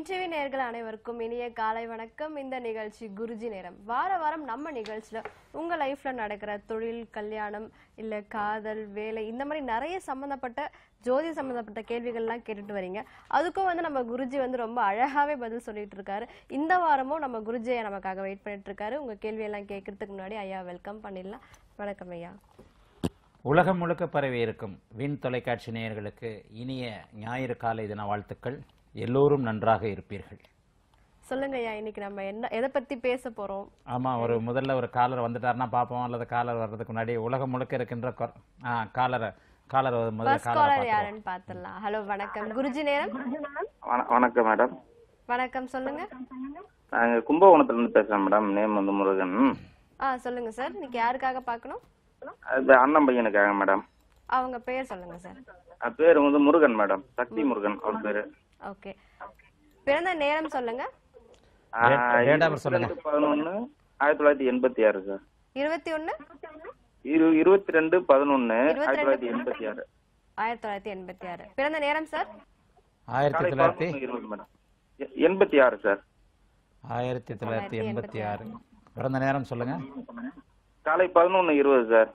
NTV நேயர்கள் அனைவருக்கும் இனிய காலை வணக்கம் இந்த நிகழ்ச்சி குருஜி நேரம் வார வாரம் நம்ம நிகழ்ச்சியில உங்க லைஃப்ல நடக்கிற தொழில் கல்யாணம் இல்ல காதல் வேலை இந்த மாதிரி நிறைய சம்பந்தப்பட்ட ஜோதி சம்பந்தப்பட்ட கேள்விகள்லாம் கேட்டுட்டு வரீங்க அதுக்கும் வந்து நம்ம குருஜி வந்து ரொம்ப அழகாவே பதில் சொல்லிட்டு இருக்காரு இந்த வாரமும் நம்ம குருஜியை நமக்காக வெயிட் பண்ணிட்டு இருக்காரு உங்க கேள்வியெல்லாம் கேட்கறதுக்கு முன்னாடி ஐயா வெல்கம் பண்ணிடலாம் வணக்கம் ஐயா உலகம் முழுக்க பரவி இருக்கும் விண் தொலைக்காட்சி நேயர்களுக்கு இனிய ஞாயிறு காலை தின வாழ்த்துக்கள் எல்லோரும் நன்றாக இருப்பீர்கள் சொல்லுங்க ஐயா இன்னைக்கு நம்ம என்ன எதை பத்தி பேச போறோம் ஆமா ஒரு முதல்ல ஒரு காலர் வந்துட்டாருன்னா பார்ப்போம் அல்லது காலர் வர்றதுக்கு முன்னாடி உலகம் முழுக்க இருக்கின்ற கொ- ஆ காலரை காலர் முதல்ல ஃபர்ஸ்ட் காலரை காலர் பார்த்துருவோம் யாருன்னு பாத்துடலாம் ஹலோ வணக்கம் குருஜி நேரம் வண- வணக்கம் மேடம் வணக்கம் சொல்லுங்க நாங்கள் கும்பகோணத்துல இருந்து பேசுறேன் மேடம் நேம் வந்து முருகன் ஆ சொல்லுங்க சார் இன்னைக்கு யாருக்காக பார்க்கணும் அது அண்ணன் பையனுக்காக மேடம் அவங்க பேர் சொல்லுங்க சார் அது பேர் வந்து முருகன் மேடம் சக்தி முருகன் அவர் பேரு ஓகே பிறந்த நேரம் சொல்லுங்க Date- date of birth சொல்லுங்க. பதினொன்னு ஆயிரத்தி தொள்ளாயிரத்தி எண்பத்தி ஆறு சார் இருபத்தி ஒண்ணு இரு இருபத்தி ரெண்டு பதினொன்னு இருபத்தி ஆயிரத்தி தொள்ளாயிரத்தி ரெண்டு எண்பத்தி ஆறு ஆயிரத்தி தொள்ளாயிரத்தி எண்பத்தி ஆறு பிறந்த நேரம் சார் ஆயிரத்தி காலை தொள்ளாயிரத்தி பதினொன்னு இருபது மேடம் எ- எண்பத்தி ஆறு சார் ஆயிரத்தி தொள்ளாயிரத்தி எண்பத்தி ஆறு பிறந்த நேரம் சொல்லுங்க காலை பதினொன்னு இருபது சார்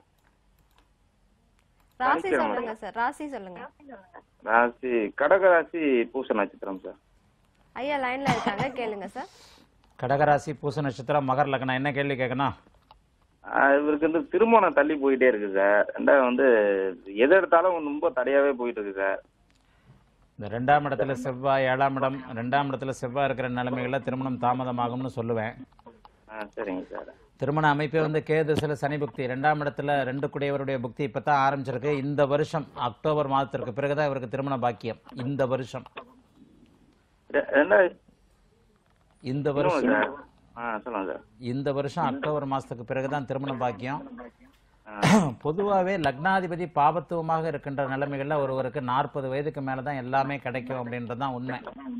ராசி சனிக்கிழமை. சொல்லுங்க சார் ராசி சொல்லுங்க ராசி கடக ராசி பூச நட்சத்திரம் சார் ஐயா லைன்ல இருக்காங்க கேளுங்க சார் கடகராசி பூச நட்சத்திரம் மகர் லக்னம் என்ன கேள்வி கேட்கணும் ஆஹ் இவருக்கு வந்து திருமணம் தள்ளி போயிட்டே இருக்கு சார் ரெண்டாவது வந்து எது எடுத்தாலும் ரொம்ப தடையாவே போயிட்டு இருக்கு சார் இந்த ரெண்டாம் இடத்துல செவ்வாய் ஏழாம் இடம் ரெண்டாம் இடத்துல செவ்வாய் இருக்கிற நிலைமைகள்ல திருமணம் தாமதமாகும்னு சொல்லுவேன் ஆ சரிங்க சார் திருமண அமைப்பே வந்து கேது சில சனி புக்தி ரெண்டாம் இடத்துல ரெண்டு குடையவருடைய புக்தி இப்பதான் ஆரம்பிச்சிருக்கு இந்த வருஷம் அக்டோபர் மாதத்திற்கு பிறகுதான் இவருக்கு திருமண பாக்கியம் இந்த வருஷம் ரெ- ரெண்டாவது இந்த சொல்லுங்க வருஷம் சார் ஆ சொல்லுங்க சார் இந்த வருஷம் அக்டோபர் மாசத்துக்கு பிறகுதான் திருமண பாக்கியம் ஆ. பொதுவாகவே லக்னாதிபதி பாபத்துவமாக இருக்கின்ற நிலைமைகள்ல ஒருவருக்கு நாற்பது வயதுக்கு மேலதான் எல்லாமே கிடைக்கும் அப்படின்றதுதான் உண்மை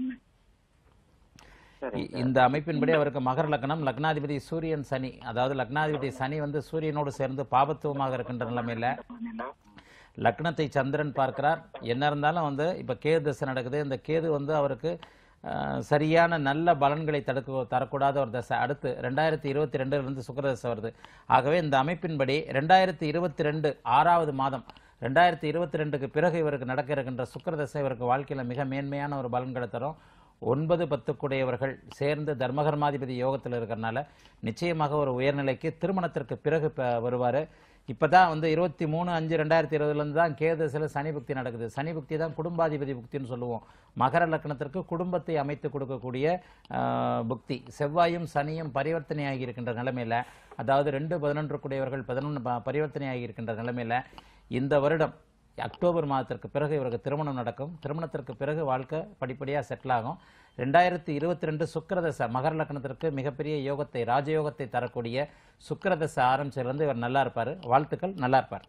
சரிங்க இ- இந்த அமைப்பின்படி அவருக்கு மகர லக்னம் லக்னாதிபதி சூரியன் சனி அதாவது லக்னாதிபதி சனி வந்து சூரியனோடு சேர்ந்து பாபத்துவமாக இருக்கின்ற நிலைமையில லக்னத்தை சந்திரன் பார்க்கிறார் என்ன இருந்தாலும் வந்து இப்ப கேது தசை நடக்குது இந்த கேது வந்து அவருக்கு அஹ், சரியான நல்ல பலன்களை தடுக்க தரக்கூடாத ஒரு தசை அடுத்து ரெண்டாயிரத்தி இருபத்தி ரெண்டுல இருந்து சுக்கிர தசை வருது ஆகவே இந்த அமைப்பின்படி ரெண்டாயிரத்தி இருபத்தி ரெண்டு ஆறாவது மாதம் ரெண்டாயிரத்தி இருபத்தி ரெண்டுக்கு பிறகு இவருக்கு நடக்க இருக்கின்ற சுக்கிர தசை இவருக்கு வாழ்க்கையில மிக மேன்மையான ஒரு பலன்களை தரும் ஒன்பது பத்துக்குடையவர்கள் சேர்ந்து தர்மகர்மாதிபதி யோகத்தில் இருக்கிறனால நிச்சயமாக ஒரு உயர்நிலைக்கு திருமணத்திற்கு பிறகு ப- வருவாரு இப்பதான் வந்து இருபத்தி மூணு அஞ்சு ரெண்டாயிரத்தி இருபதுலேருந்து தான் கேது சில சனி புக்தி நடக்குது சனி புக்தி தான் குடும்பாதிபதி புக்தின்னு சொல்லுவோம் மகர லக்னத்திற்கு குடும்பத்தை அமைத்து கொடுக்கக்கூடிய ஆஹ், புக்தி செவ்வாயும் சனியும் பரிவர்த்தனையாகி இருக்கின்ற நிலைமையில அதாவது ரெண்டு பதினொன்று கூடியவர்கள் பதினொன்று பரிவர்த்தனையாகி இருக்கின்ற நிலைமையில இந்த வருடம் அக்டோபர் மாதத்திற்கு பிறகு இவருக்கு திருமணம் நடக்கும் திருமணத்திற்கு பிறகு வாழ்க்கை படிப்படியாக செட்டில் ஆகும் ரெண்டாயிரத்தி இருபத்தி ரெண்டு சுக்கரதசை மகர லக்னத்திற்கு மிகப்பெரிய யோகத்தை ராஜயோகத்தை தரக்கூடிய சுக்கரதசை ஆரம்பிச்சிலிருந்து இவர் நல்லா இருப்பார் வாழ்த்துக்கள் நல்லா இருப்பார்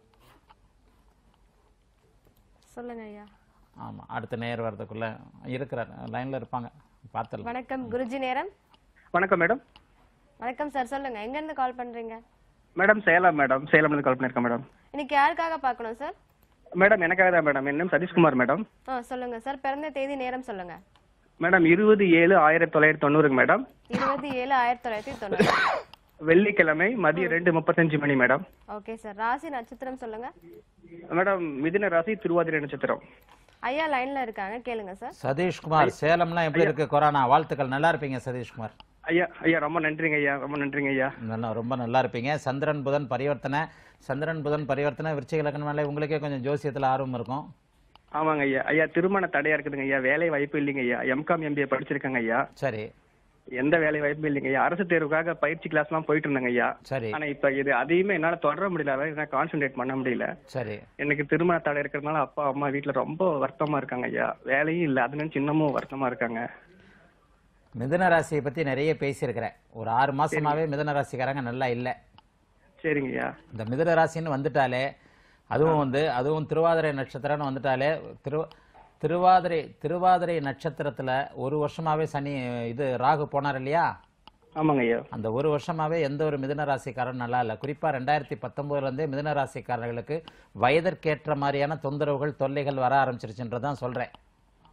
சொல்லுங்க ஐயா ஆமாம் அடுத்த நேர் வர்றதுக்குள்ள இருக்கிறார் லைனில் இருப்பாங்க பார்த்துடலாம் வணக்கம் குருஜி நேரம் வணக்கம் மேடம் வணக்கம் சார் சொல்லுங்க எங்க இருந்து கால் பண்றீங்க மேடம் சேலம் மேடம் சேலம்லேருந்து கால் பண்ணியிருக்கேன் மேடம் இன்னைக்கு யாருக்காக பார்க்கணும் சார் மேடம் எனக்காக தான் மேடம் என் நேம் சதீஷ்குமார் மேடம் ஆ சொல்லுங்க சார் பிறந்த தேதி நேரம் சொல்லுங்க மேடம் இருபது ஏழு ஆயிரத்தி தொள்ளாயிரத்தி தொண்ணூறுங்க மேடம் இருபது ஏழு ஆயிரத்தி தொள்ளாயிரத்தி தொண்ணூறு வெள்ளிக்கிழமை மதியம் ரெண்டு முப்பத்தஞ்சு மணி மேடம் ஓகே சார் ராசி நட்சத்திரம் சொல்லுங்க மேடம் மிதுன ராசி திருவாதிரை நட்சத்திரம் ஐயா லைன்ல இருக்காங்க கேளுங்க சார் சதீஷ்குமார் சேலம்லாம் எப்படி இருக்கு கொரோனா வாழ்த்துக்கள் நல்லா இருப்பீங்க சதீஷ்குமார் ஐயா ஐயா ரொம்ப நன்றிங்க ஐயா ரொம்ப நன்றிங்க ஐயா நல்லா ரொம்ப நல்லா இருப்பீங்க சந்திரன் புதன் பரிவர்த்தனை சந்திரன் புதன் பரிவர்த்தனை விருச்சிக லக்னம்னாலே உங்களுக்கே கொஞ்சம் ஜோசியத்தில் ஆர்வம் இருக்கும் ஆமாங்க ஐயா ஐயா திருமண தடையா இருக்குதுங்க ஐயா வேலை வாய்ப்பு இல்லைங்க ஐயா எம்காம் எம்பிஏ படிச்சிருக்கேங்க ஐயா சரி எந்த வேலை வாய்ப்பும் இல்லைங்க ஐயா அரசு தேர்வுக்காக பயிற்சி கிளாஸ்லாம் போயிட்டு இருந்தேங்க ஐயா சரி ஆனா இப்ப இது அதையுமே என்னால தொடர முடியல அதாவது கான்சென்ட்ரேட் பண்ண முடியல சரி எனக்கு திருமண தடை இருக்கிறதுனால அப்பா அம்மா வீட்ல ரொம்ப வருத்தமா இருக்காங்க ஐயா வேலையும் இல்ல அது நினைச்சு இன்னமும் வருத்தமா இருக்காங்க மிதுன ராசியை பத்தி நிறைய பேசியிருக்கிறேன் ஒரு ஆறு மாசமாவே மிதுன ராசிக்காரங்க நல்லா இல்லை சரிங்க ஐயா இந்த மிதுன ராசின்னு வந்துட்டாலே அதுவும் வந்து அதுவும் திருவாதிரை நட்சத்திரம்னு வந்துட்டாலே திரு திருவாதிரை திருவாதிரை நட்சத்திரத்துல ஒரு வருஷமாவே சனி இது ராகு போனார் இல்லையா ஆமாங்க ஐயா அந்த ஒரு வருஷமாவே எந்த ஒரு மிதுன ராசிக்காரரும் நல்லா இல்லை குறிப்பா ரெண்டாயிரத்தி பத்தொன்பதுல இருந்தே மிதுன ராசிக்காரர்களுக்கு வயதிற்கேற்ற மாதிரியான தொந்தரவுகள் தொல்லைகள் வர ஆரம்பிச்சிருச்சுன்றதான் சொல்றேன்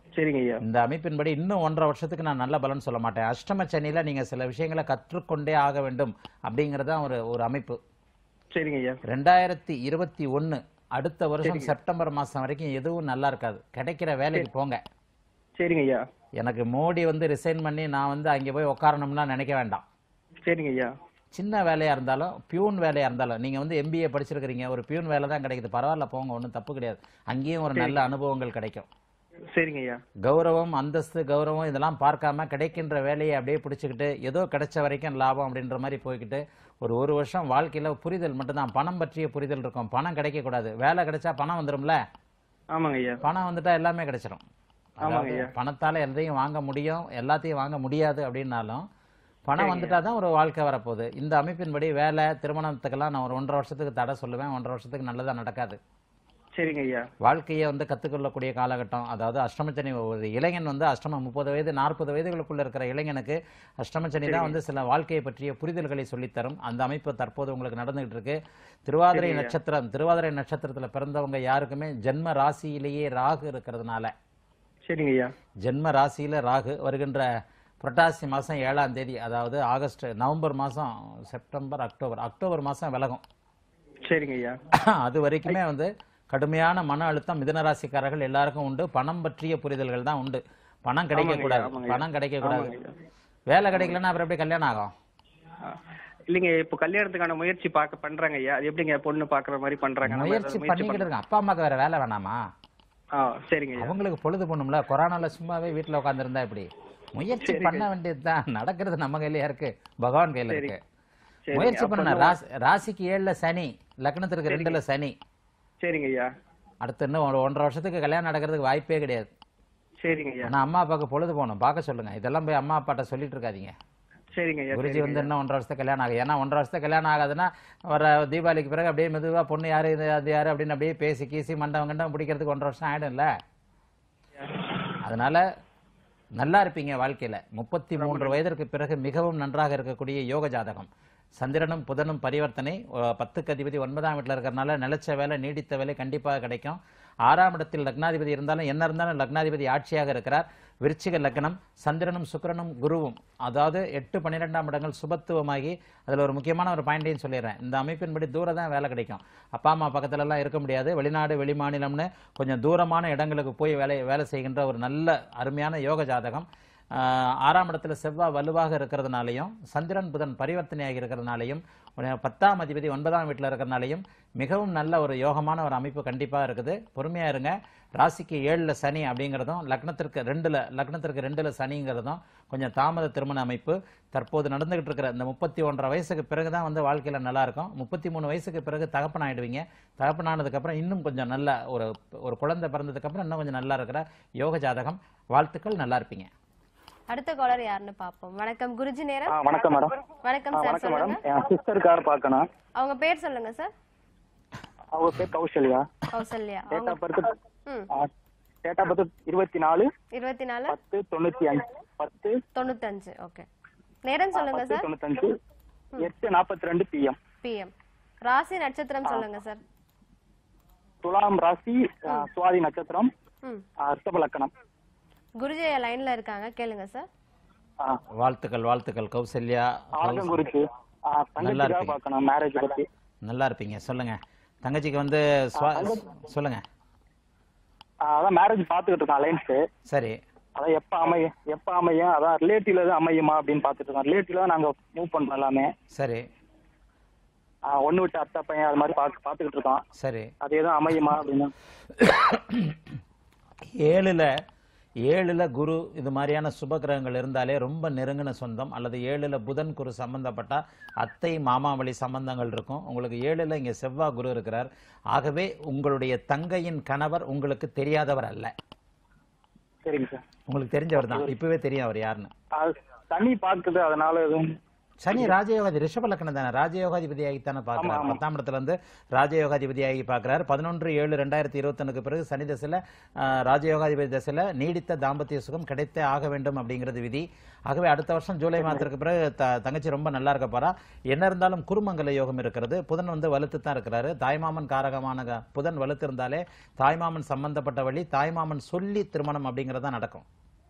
சரிங்க ஐயா இந்த அமைப்பின்படி இன்னும் ஒன்றரை வருஷத்துக்கு நான் நல்ல பலன் சொல்ல மாட்டேன் அஷ்டம சனியில நீங்க சில விஷயங்களை கற்றுக்கொண்டே ஆக வேண்டும் அப்படிங்கறது தான் ஒரு ஒரு அமைப்பு சரிங்க ஐயா ரெண்டாயிரத்தி இருபத்தி ஒன்னு அடுத்த வருஷம் செப்டம்பர் மாசம் வரைக்கும் எதுவும் நல்லா இருக்காது கிடைக்கிற வேலைக்கு போங்க சரிங்க ஐயா எனக்கு மோடி வந்து ரிசைன் பண்ணி நான் வந்து அங்கே போய் உட்காரணும்னா நினைக்க வேண்டாம் சரிங்க ஐயா சின்ன வேலையா இருந்தாலும் பியூன் வேலையா இருந்தாலும் நீங்க வந்து எம்பிஏ படிச்சிருக்கிறீங்க ஒரு பியூன் வேலை தான் கிடைக்குது பரவாயில்ல போங்க ஒன்றும் தப்பு கிடையாது அங்கேயும் ஒரு நல்ல அனுபவங்கள் கிடைக்கும் சரிங்க ஐயா கௌரவம் அந்தஸ்து கௌரவம் இதெல்லாம் பார்க்காம கிடைக்கின்ற வேலையை அப்படியே பிடிச்சிக்கிட்டு ஏதோ கிடைச்ச வரைக்கும் லாபம் அப்படின்ற மாதிரி போய்க்கிட்டு ஒரு ஒரு வருஷம் வாழ்க்கையில புரிதல் மட்டும்தான் பணம் பற்றிய புரிதல் இருக்கும் பணம் கிடைக்கக்கூடாது வேலை கிடைச்சா பணம் வந்துரும்ல ஆமாங்க ஐயா பணம் வந்துட்டா எல்லாமே கிடைச்சிரும் ஆமாங்க அதாவது ஐயா. பணத்தால எதையும் வாங்க முடியும் எல்லாத்தையும் வாங்க முடியாது அப்படின்னாலும் பணம் வந்துட்டா தான் ஒரு வாழ்க்கை வரப்போகுது இந்த அமைப்பின்படி வேலை திருமணத்துக்கெல்லாம் நான் ஒரு ஒன்றரை வருஷத்துக்கு தடை சொல்லுவேன் ஒன்றரை வருஷத்துக்கு நல்லதா நடக்காது சரிங்க ஐயா வாழ்க்கையை வந்து கற்றுக்கொள்ளக்கூடிய காலகட்டம் அதாவது அஷ்டமச்சனி ஒரு இளைஞன் வந்து அஷ்டம முப்பது வயது நாற்பது வயதுகளுக்குள்ள இருக்கிற இளைஞனுக்கு அஷ்டமச்சனி தான் வந்து சில வாழ்க்கையை பற்றிய புரிதல்களை சொல்லித்தரும் அந்த அமைப்பு தற்போது உங்களுக்கு நடந்துகிட்டு இருக்கு திருவாதிரை நட்சத்திரம் திருவாதிரை நட்சத்திரத்துல பிறந்தவங்க யாருக்குமே ஜென்ம ராசியிலேயே ராகு இருக்கிறதுனால சரிங்க ஐயா ஜென்ம ராசியில ராகு வருகின்ற புரட்டாசி மாசம் ஏழாம் தேதி அதாவது ஆகஸ்ட் நவம்பர் மாசம் செப்டம்பர் அக்டோபர் அக்டோபர் மாசம் விலகும் சரிங்க ஐயா அது வரைக்குமே வந்து கடுமையான மன அழுத்தம் மிதுன ராசிக்காரர்கள் எல்லாருக்கும் உண்டு பணம் பற்றிய புரிதல்கள் தான் உண்டு பணம் கிடைக்க கூடாது ஆமாங்க. பணம் கிடைக்க கூடாது ஆமாங்க. வேலை கிடைக்கலன்னா அப்புறம் எப்படி கல்யாணம் ஆகும் ஆ. இல்லைங்க இப்போ கல்யாணத்துக்கான முயற்சி பார்க்க பண்றாங்க ஐயா அது எப்படிங்க பொண்ணு பாக்குற மாதிரி பண்றாங்க நம்ம முயற்சி ஏதாவது பண்ணிக்கிட்டு இருக்கான் அப்பா அம்மாக்கு வேற வேலை வேணாமா ஆ சரிங்க ஐயா அவங்களுக்கு பொழுது பண்ணும்ல கொரோனால சும்மாவே வீட்டுல உட்காந்துருந்தா இப்படி முயற்சி பண்ண வேண்டியதுதான் நடக்கிறது நம்ம கையிலயா இருக்கு பகவான் கையில இருக்கு சரி முயற்சி அப்ப பண்ண ராசி ராசிக்கு ஏழுல சனி லக்னத்திற்கு ரெண்டுல சனி சரிங்க ஐயா அடுத்து இன்னும் ஒரு ஒன்றரை வருஷத்துக்கு கல்யாணம் நடக்கிறதுக்கு வாய்ப்பே கிடையாது சரிங்க ஐயா ஆனா அம்மா அப்பாவுக்கு பொழுது போகணும் பார்க்க சொல்லுங்க இதெல்லாம் போய் அம்மா அப்பாட்ட சொல்லிட்டு இருக்காதீங்க சரிங்க ஐயா குருஜி வந்து இன்னும் ஒன்றரை வருஷத்துக்கு கல்யாணம் ஆகும் ஏன்னா ஒன்றரை வருஷத்துக்கு கல்யாணம் ஆகாதுன்னா வர தீபாவளிக்கு பிறகு அப்படியே மெதுவா பொண்ணு யாரு இது அது யாரு அப்படின்னு அப்படியே பேசி கீசி மண்டபம் கண்டம் பிடிக்கிறதுக்கு ஒன்றரை வருஷம் ஆயிடும்ல அதனால நல்லா இருப்பீங்க வாழ்க்கையில முப்பத்தி மூன்று வயதிற்கு பிறகு மிகவும் நன்றாக இருக்கக்கூடிய யோக ஜாதகம் சந்திரனும் புதனும் பரிவர்த்தனை அஹ், பத்துக்கு அதிபதி ஒன்பதாம் வீட்டில் இருக்கிறனால நிலைச்ச வேலை நீடித்த வேலை கண்டிப்பாக கிடைக்கும் ஆறாம் இடத்தில் லக்னாதிபதி இருந்தாலும் என்ன இருந்தாலும் லக்னாதிபதி ஆட்சியாக இருக்கிறார் விருச்சிக லக்னம் சந்திரனும் சுக்கிரனும் குருவும் அதாவது எட்டு பன்னிரெண்டாம் இடங்கள் சுபத்துவமாகி அதுல ஒரு முக்கியமான ஒரு பாயிண்டையும் சொல்லிடுறேன் இந்த அமைப்பின்படி தூரம் தான் வேலை கிடைக்கும் அப்பா அம்மா பக்கத்துல எல்லாம் இருக்க முடியாது வெளிநாடு வெளிமாநிலம்னு கொஞ்சம் தூரமான இடங்களுக்கு போய் வேலை வேலை செய்கின்ற ஒரு நல்ல அருமையான யோக ஜாதகம் ஆஹ் ஆறாம் இடத்துல செவ்வாய் வலுவாக இருக்கிறதுனாலையும் சந்திரன் புதன் பரிவர்த்தனையாகி இருக்கிறதுனாலையும் ஒரு பத்தாம் அதிபதி ஒன்பதாம் வீட்டில் இருக்கிறதுனாலையும் மிகவும் நல்ல ஒரு யோகமான ஒரு அமைப்பு கண்டிப்பாக இருக்குது பொறுமையா இருங்க ராசிக்கு ஏழுல சனி அப்படிங்கிறதும் லக்னத்திற்கு ரெண்டுல லக்னத்திற்கு ரெண்டுல சனிங்கிறதும் கொஞ்சம் தாமத திருமண அமைப்பு தற்போது நடந்துகிட்டு இருக்கிற இந்த முப்பத்தி ஒன்றரை வயசுக்கு பிறகு தான் வந்து வாழ்க்கையில நல்லா இருக்கும் முப்பத்தி மூணு வயசுக்கு பிறகு தகப்பன் ஆயிடுவீங்க தகப்பனானதுக்கு அப்புறம் இன்னும் கொஞ்சம் நல்ல ஒரு ஒரு குழந்தை பிறந்ததுக்கு அப்புறம் இன்னும் கொஞ்சம் நல்லா இருக்கிற யோக ஜாதகம் வாழ்த்துக்கள் நல்லா இருப்பீங்க அடுத்த காலர் யாருன்னு பாப்போம் வணக்கம் குருஜி ஆ நேரம் வணக்கம் மேடம் வணக்கம் ஆ சார் வணக்கம் மேடம் சொல்லுங்க என் சிஸ்டருக்காக பார்க்கணும் அவங்க பேர் சொல்லுங்க சார் அவங்க பேர் கௌசல்யா கௌசல்யா டேட் அவங்க ஆஃப் பர்த் ம் டேட் ஆஃப் பர்த் இருபத்தி நாலு இருபத்தி நாலு பத்து தொண்ணூத்தி அஞ்சு பத்து தொண்ணூத்தஞ்சு ஓகே நேரம் சொல்லுங்க பத்து சார் தொண்ணூத்தஞ்சு எட்டு நாற்பத்தி ரெண்டு பிஎம் பிஎம் ராசி நட்சத்திரம் சொல்லுங்க சார் துலாம் ராசி ஆ, சுவாதி நட்சத்திரம் ம் ஆ, ரிஷப லக்கணம் குருஜி லைன்ல இருக்காங்க கேளுங்க சார் ஆ, வாழ்த்துக்கள் வாழ்த்துக்கள் கௌசல்யா ஆலகம் குறிச்சு ஆ, தங்கச்சிக்காக இருப்பீங்க. பார்க்கணும் மேரேஜ் பத்தி நல்லா இருப்பீங்க சொல்லுங்க தங்கச்சிக்கு வந்து சுவா- சொல்லுங்க ஆ, அதான் மேரேஜ் பார்த்துக்கிட்டு இருக்கோம் அலைன்ஸ் சரி அதான் எப்ப அமையும் எப்ப அமையும் அதான் ரிலேட்டிவ்ல தான் அமையுமா அப்படின்னு பார்த்துட்டு இருக்கோம் ரிலேட்டிவ்ல தான் நாங்க மூவ் பண்றோம் எல்லாமே சரி ஆ, ஒண்ணு விட்டு அத்தை பையன் அது மாதிரி பார்த்து பார்த்துக்கிட்டு இருக்கோம் சரி அது எதுவும் அமையுமா அப்படின்னு ஏழுல ஏழுல குரு இது மாதிரியான சுப கிரகங்கள் இருந்தாலே ரொம்ப நெருங்கின சொந்தம் அல்லது ஏழுல புதன் குரு சம்பந்தப்பட்ட அத்தை மாமா வழி சம்பந்தங்கள் இருக்கும் உங்களுக்கு ஏழுல இங்க செவ்வாய் குரு இருக்கிறார் ஆகவே உங்களுடைய தங்கையின் கணவர் உங்களுக்கு தெரியாதவர் அல்ல சரிங்க சார் உங்களுக்கு தெரிஞ்சவர் தான் இப்பவே தெரியும் அவர் யாருன்னு அது தண்ணி பார்க்குது அதனால எதுவும் சனி ராஜயோகாதி ரிஷப லக்னம் தானே ராஜயோகாதிபதியாகித்தானே பார்க்கிறார் ஆமா. பத்தாம் இடத்துல இருந்து ராஜயோகாதிபதியாகி பார்க்கிறார் பதினொன்று ஏழு ரெண்டாயிரத்தி இருபத்தொன்னுக்கு பிறகு சனி தசையில ஆஹ், ராஜயோகாதிபதி தசையில நீடித்த தாம்பத்திய சுகம் கிடைத்தே ஆக வேண்டும் அப்படிங்கிறது விதி ஆகவே அடுத்த வருஷம் ஜூலை மாதத்திற்கு பிறகு த- தங்கச்சி ரொம்ப நல்லா இருக்க போறா என்ன இருந்தாலும் குருமங்கல யோகம் இருக்கிறது புதன் வந்து வலுத்து தான் இருக்கிறாரு தாய்மாமன் காரகமான க- புதன் வலுத்து இருந்தாலே தாய்மாமன் சம்பந்தப்பட்ட வழி தாய்மாமன் சொல்லி திருமணம் அப்படிங்கிறது தான் நடக்கும்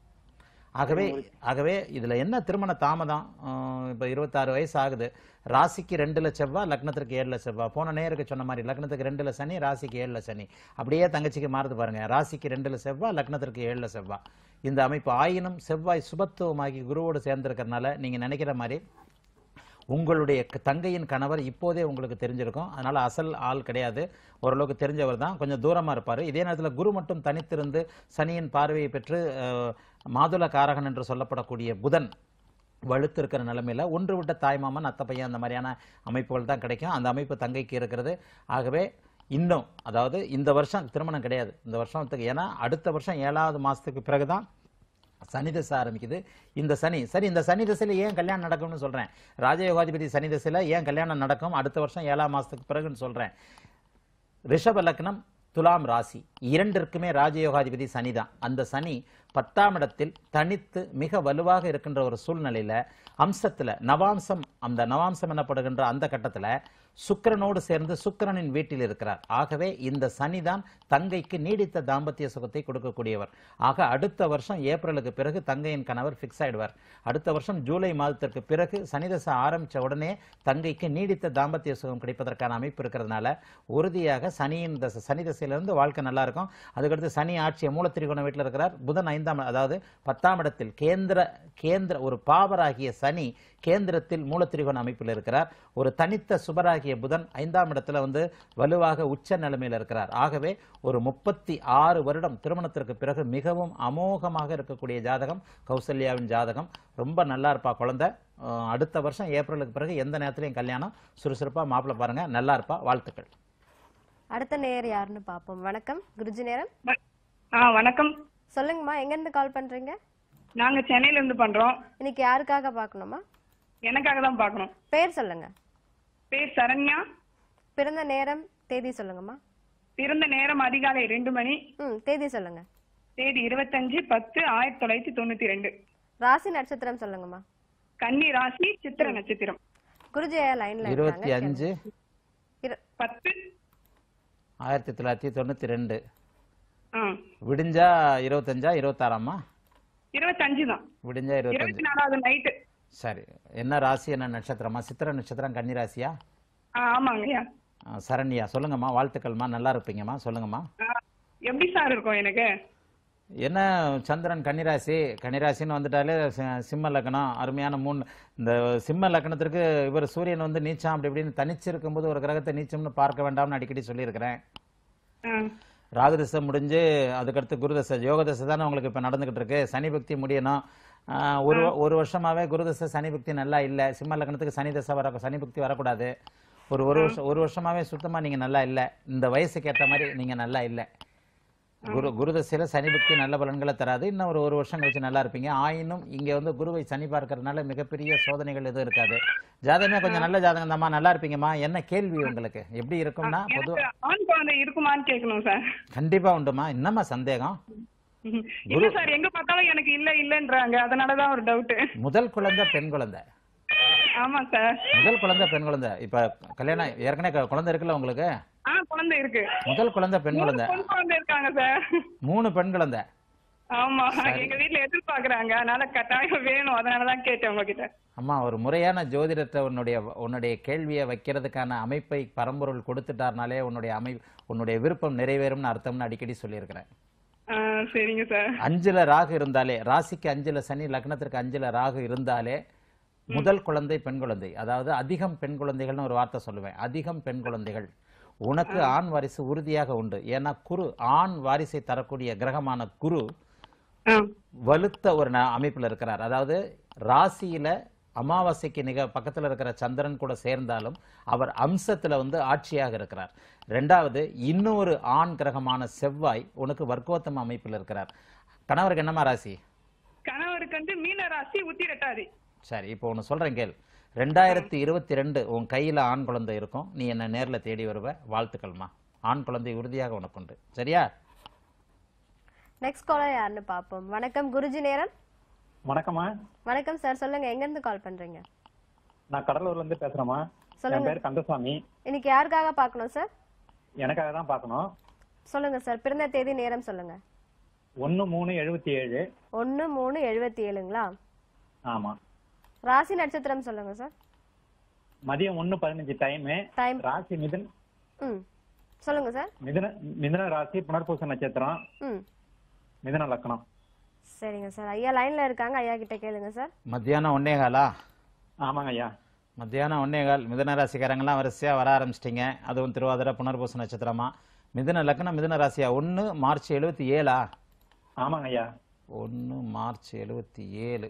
ஆகவே ஆகவே இதுல என்ன திருமண தாமதம் ஆஹ் இப்ப இருபத்தாறு வயசு ஆகுது ராசிக்கு ரெண்டுல செவ்வா லக்னத்திற்கு ஏழுல செவ்வா போன நேருக்கு சொன்ன மாதிரி லக்னத்துக்கு ரெண்டுல சனி ராசிக்கு ஏழுல சனி அப்படியே தங்கச்சிக்கு மாறுது பாருங்க ராசிக்கு ரெண்டுல செவ்வா லக்னத்திற்கு ஏழுல செவ்வா இந்த அமைப்பு ஆயினும் செவ்வாய் சுபத்துவமாகி குருவோடு சேர்ந்திருக்கறனால நீங்க நினைக்கிற மாதிரி உங்களுடைய க- தங்கையின் கணவர் இப்போதே உங்களுக்கு தெரிஞ்சிருக்கும் அதனால அசல் ஆள் கிடையாது ஓரளவுக்கு தெரிஞ்சவர் தான் கொஞ்சம் தூரமா இருப்பாரு இதே நேரத்தில் குரு மட்டும் தனித்திருந்து சனியின் பார்வையை பெற்று அஹ், மாதுள காரகன் என்று சொல்லப்படக்கூடிய புதன் வலுத்து இருக்கிற நிலைமையில ஒன்று விட்ட தாய்மாமன் அத்தை பையன் அந்த மாதிரியான அமைப்புகள் தான் கிடைக்கும் அந்த அமைப்பு தங்கைக்கு இருக்கிறது ஆகவே இன்னும் அதாவது இந்த வருஷம் திருமணம் கிடையாது இந்த வருஷத்துக்கு ஏன்னா அடுத்த வருஷம் ஏழாவது மாசத்துக்கு பிறகுதான் சனி தசை ஆரம்பிக்குது இந்த சனி சரி இந்த சனி தசையில ஏன் கல்யாணம் நடக்கும்னு சொல்றேன் ராஜயோகாதிபதி சனி தசையில ஏன் கல்யாணம் நடக்கும் அடுத்த வருஷம் ஏழாம் மாசத்துக்கு பிறகுன்னு சொல்றேன் ரிஷப லக்னம் துலாம் ராசி இரண்டிற்குமே ராஜயோகாதிபதி சனிதான் அந்த சனி பத்தாம் இடத்தில் தனித்து மிக வலுவாக இருக்கின்ற ஒரு சூழ்நிலையில அம்சத்துல நவாம்சம் அந்த நவாம்சம் எனப்படுகின்ற அந்த கட்டத்துல சுக்கிரனோடு சேர்ந்து சுக்கிரனின் வீட்டில் இருக்கிறார் ஆகவே இந்த சனிதான் தங்கைக்கு நீடித்த தாம்பத்திய சுகத்தை கொடுக்கக்கூடியவர் ஆக அடுத்த வருஷம் ஏப்ரலுக்கு பிறகு தங்கையின் கணவர் ஃபிக்ஸ் ஆயிடுவார் அடுத்த வருஷம் ஜூலை மாதத்திற்கு பிறகு சனிதசை ஆரம்பிச்ச உடனே தங்கைக்கு நீடித்த தாம்பத்திய சுகம் கிடைப்பதற்கான அமைப்பு இருக்கிறதுனால உறுதியாக சனியின் தசை சனி தசையிலிருந்து வாழ்க்கை நல்லா இருக்கும் அதுக்கடுத்து சனி ஆட்சிய மூலத்திரிகோண வீட்டில் இருக்கிறார் புதன் ஐந்தாம் அதாவது பத்தாம் இடத்தில் கேந்திர கேந்திர ஒரு பாவராகிய சனி கேந்திரத்தில் மூலத்திரிகோண அமைப்பில் இருக்கிறார் ஒரு தனித்த சுபராகிய புதன் ஐந்தாம் இடத்துல வந்து வலுவாக உச்ச நிலைமையில் இருக்கிறார் ஆகவே ஒரு முப்பத்தி ஆறு வருடம் திருமணத்திற்கு பிறகு மிகவும் அமோகமாக இருக்கக்கூடிய ஜாதகம் கௌசல்யாவின் ஜாதகம் ரொம்ப நல்லா இருப்பா குழந்தை அஹ் அடுத்த வருஷம் ஏப்ரலுக்கு பிறகு எந்த நேரத்திலையும் கல்யாணம் சுறுசுறுப்பா மாப்பிள்ளை பாருங்க நல்லா இருப்பா வாழ்த்துக்கள் அடுத்த நேர் யாருன்னு பார்ப்போம் வணக்கம் குருஜி நேரம் ஆ வணக்கம் சொல்லுங்கம்மா எங்க இருந்து கால் பண்றீங்க நாங்க சென்னையில இருந்து பண்றோம் இன்னைக்கு யாருக்காக பார்க்கணுமா எனக்காக தான் பார்க்கணும் பேர் சொல்லுங்க பேர் சரண்யா பிறந்த நேரம் தேதி சொல்லுங்கம்மா பிறந்த நேரம் அதிகாலை ரெண்டு மணி ம் தேதி சொல்லுங்க தேதி இருபத்தஞ்சு பத்து ஆயிரத்தி தொள்ளாயிரத்தி தொண்ணூத்தி ரெண்டு ராசி நட்சத்திரம் சொல்லுங்கம்மா கன்னி ராசி சித்திர நட்சத்திரம் குருஜி லைன்ல இருபத்தி இருக்காங்க அஞ்சு இரு- பத்து ஆயிரத்தி தொள்ளாயிரத்தி தொண்ணூத்தி ரெண்டு ஆ விடிஞ்சா இருபத்தஞ்சா இருபத்தாறாமா இருபத்தஞ்சு தான் விடிஞ்சா இருபத்தஞ்சு இருபத்தி நாலாவது நைட்டு சரி என்ன ராசி என்ன நட்சத்திரமா சித்திர நட்சத்திரம் கன்னி ராசியா ஆ ஆமாங்கய்யா ஆ, சரண்யா சொல்லுங்கம்மா வாழ்த்துக்கள்மா நல்லா இருப்பீங்கம்மா சொல்லுங்கம்மா ஆ, எப்படி சார் இருக்கும் எனக்கு என்ன சந்திரன் கன்னிராசி கன்னிராசின்னு வந்துட்டாலே சி- சிம்ம லக்னம் அருமையான மூணு இந்த சிம்ம லக்னத்திற்கு இவர் சூரியன் வந்து நீச்சம் அப்படி இப்படின்னு தனிச்சு இருக்கும்போது ஒரு கிரகத்தை நீச்சம்னு பார்க்க வேண்டாம்னு அடிக்கடி சொல்லியிருக்கிறேன் ஆ, ராகுதசை முடிஞ்சு அதுக்கடுத்து குருதசை யோகதசை தானே உங்களுக்கு இப்போ நடந்துகிட்டு இருக்கு சனி பக்தி முடியணும் ஆஹ் ஒரு ஒரு வருஷமாவே குருதசை சனி பக்தி நல்லா இல்லை சிம்ம லக்னத்துக்கு சனி தசை வர சனி பக்தி வரக்கூடாது ஒரு ஒரு வருஷம் ஒரு வருஷமாவே சுத்தமா நீங்க நல்லா இல்லை இந்த வயசுக்கு ஏற்ற மாதிரி நீங்க நல்லா இல்லை குரு குருதசையில சனி பக்தி நல்ல பலன்களை தராது இன்னும் ஒரு ஒரு வருஷம் கழிச்சு நல்லா இருப்பீங்க ஆயினும் இங்க வந்து குருவை சனி பார்க்கறதுனால மிகப்பெரிய சோதனைகள் எதுவும் இருக்காது ஜாதகமே கொஞ்சம் நல்ல ஜாதகம் தாம்மா நல்லா இருப்பீங்கம்மா என்ன கேள்வி உங்களுக்கு எப்படி இருக்கும்னா பொதுவா எனக்கு ஆண் குழந்தை இருக்குமான்னு கேட்கணும் சார் கண்டிப்பா உண்டுமா என்னம்மா சந்தேகம் இல்ல சார் எங்க பார்த்தாலும் எனக்கு இல்ல இல்லன்றாங்க அதனாலதான் ஒரு டவுட் முதல் குழந்தை பெண் குழந்தை ஆமா சார் முதல் குழந்தை பெண் குழந்தை இப்ப கல்யாணம் ஏற்கனவே கு- குழந்தை இருக்குல்ல உங்களுக்கு ஆ குழந்தை இருக்கு முதல் குழந்தை பெண் மூணு குழந்தை பொண் குழந்தை இருக்காங்க சார் மூணு பெண் குழந்தை ஆமா எங்க வீட்ல எதிர்பார்க்கறாங்க அதனால கட்டாயம் வேணும் அதனாலதான் கேட்டேன் உங்ககிட்ட அம்மா ஒரு முறையான ஜோதிடத்தை உன்னுடைய உன்னுடைய கேள்வியை வைக்கிறதுக்கான அமைப்பை பரம்பொருள் கொடுத்துட்டார்னாலே உன்னுடைய அமை உன்னுடைய விருப்பம் நிறைவேறும்னு அர்த்தம்னு அடிக்கடி சொல்லியிருக்கிறேன் ஆ, சரிங்க சார் அஞ்சுல ராகு இருந்தாலே ராசிக்கு அஞ்சுல சனி லக்னத்திற்கு அஞ்சுல ராகு இருந்தாலே முதல் குழந்தை பெண் குழந்தை அதாவது அதிகம் பெண் குழந்தைகள்னு ஒரு வார்த்தை சொல்லுவேன் அதிகம் பெண் குழந்தைகள் உனக்கு ஆண் வாரிசு உறுதியாக உண்டு ஏன்னா குரு ஆண் வாரிசை தரக்கூடிய கிரகமான குரு ஆ, வலுத்த ஒரு ந- அமைப்புல இருக்கிறார் அதாவது ராசியில அமாவாசைக்கு நிக பக்கத்துல இருக்கிற சந்திரன் கூட சேர்ந்தாலும் அவர் அம்சத்துல வந்து ஆட்சியாக இருக்கிறார் ரெண்டாவது இன்னொரு ஆண் கிரகமான செவ்வாய் உனக்கு வர்க்கோத்தம அமைப்பில் இருக்கிறார் கணவருக்கு என்னமா ராசி கணவருக்கு வந்து மீன ராசி உத்திரட்டாதி சரி இப்போ ஒன்று சொல்றேன் கேள் ரெண்டாயிரத்தி இருபத்தி ரெண்டு உன் கையில் ஆண் குழந்தை இருக்கும் நீ என்னை நேரில் தேடி வருவ வாழ்த்துக்கள்மா ஆண் குழந்தை உறுதியாக உனக்கு உண்டு சரியா நெக்ஸ்ட் காலர் யாருன்னு பார்ப்போம் வணக்கம் குருஜி நேரம் வணக்கம்மா வணக்கம் சார் சொல்லுங்க எங்க இருந்து கால் பண்றீங்க நான் கடலூர்ல இருந்து பேசுறேம்மா என் சொல்லுங்க பேர் கந்தசாமி இன்னைக்கு யாருக்காக பார்க்கணும் சார் எனக்காக தான் பார்க்கணும் சொல்லுங்க சார் பிறந்த தேதி நேரம் சொல்லுங்க ஒன்னு மூணு எழுபத்தி ஏழு ஒன்னு மூணு எழுபத்தி ஏழுங்களா ஆமா ராசி நட்சத்திரம் சொல்லுங்க சார் மதியம் ஒன்னு பதினஞ்சு டைமு டைம் ராசி மிதுன் ம் சொல்லுங்க சார் மிதுன மிதுன ராசி புனர்பூச நட்சத்திரம் ம் மிதுன லக்னம் சரிங்க சார் ஐயா லைன்ல இருக்காங்க ஐயா கிட்ட கேளுங்க சார் மத்தியானம் ஒன்னே காலா ஆமாங்க ஐயா மத்தியானம் ஒன்னே கால் மிதுன ராசிக்காரங்களாம் வரிசையாக வர ஆரம்பிச்சிட்டிங்க அதுவும் திருவாதிரை புனர்பூச நட்சத்திரமா மிதுன லக்னம் மிதுன ராசியா ஒன்று மார்ச் எழுபத்தி ஏழா ஆமாங்க ஐயா ஒன்று மார்ச் எழுபத்தி ஏழு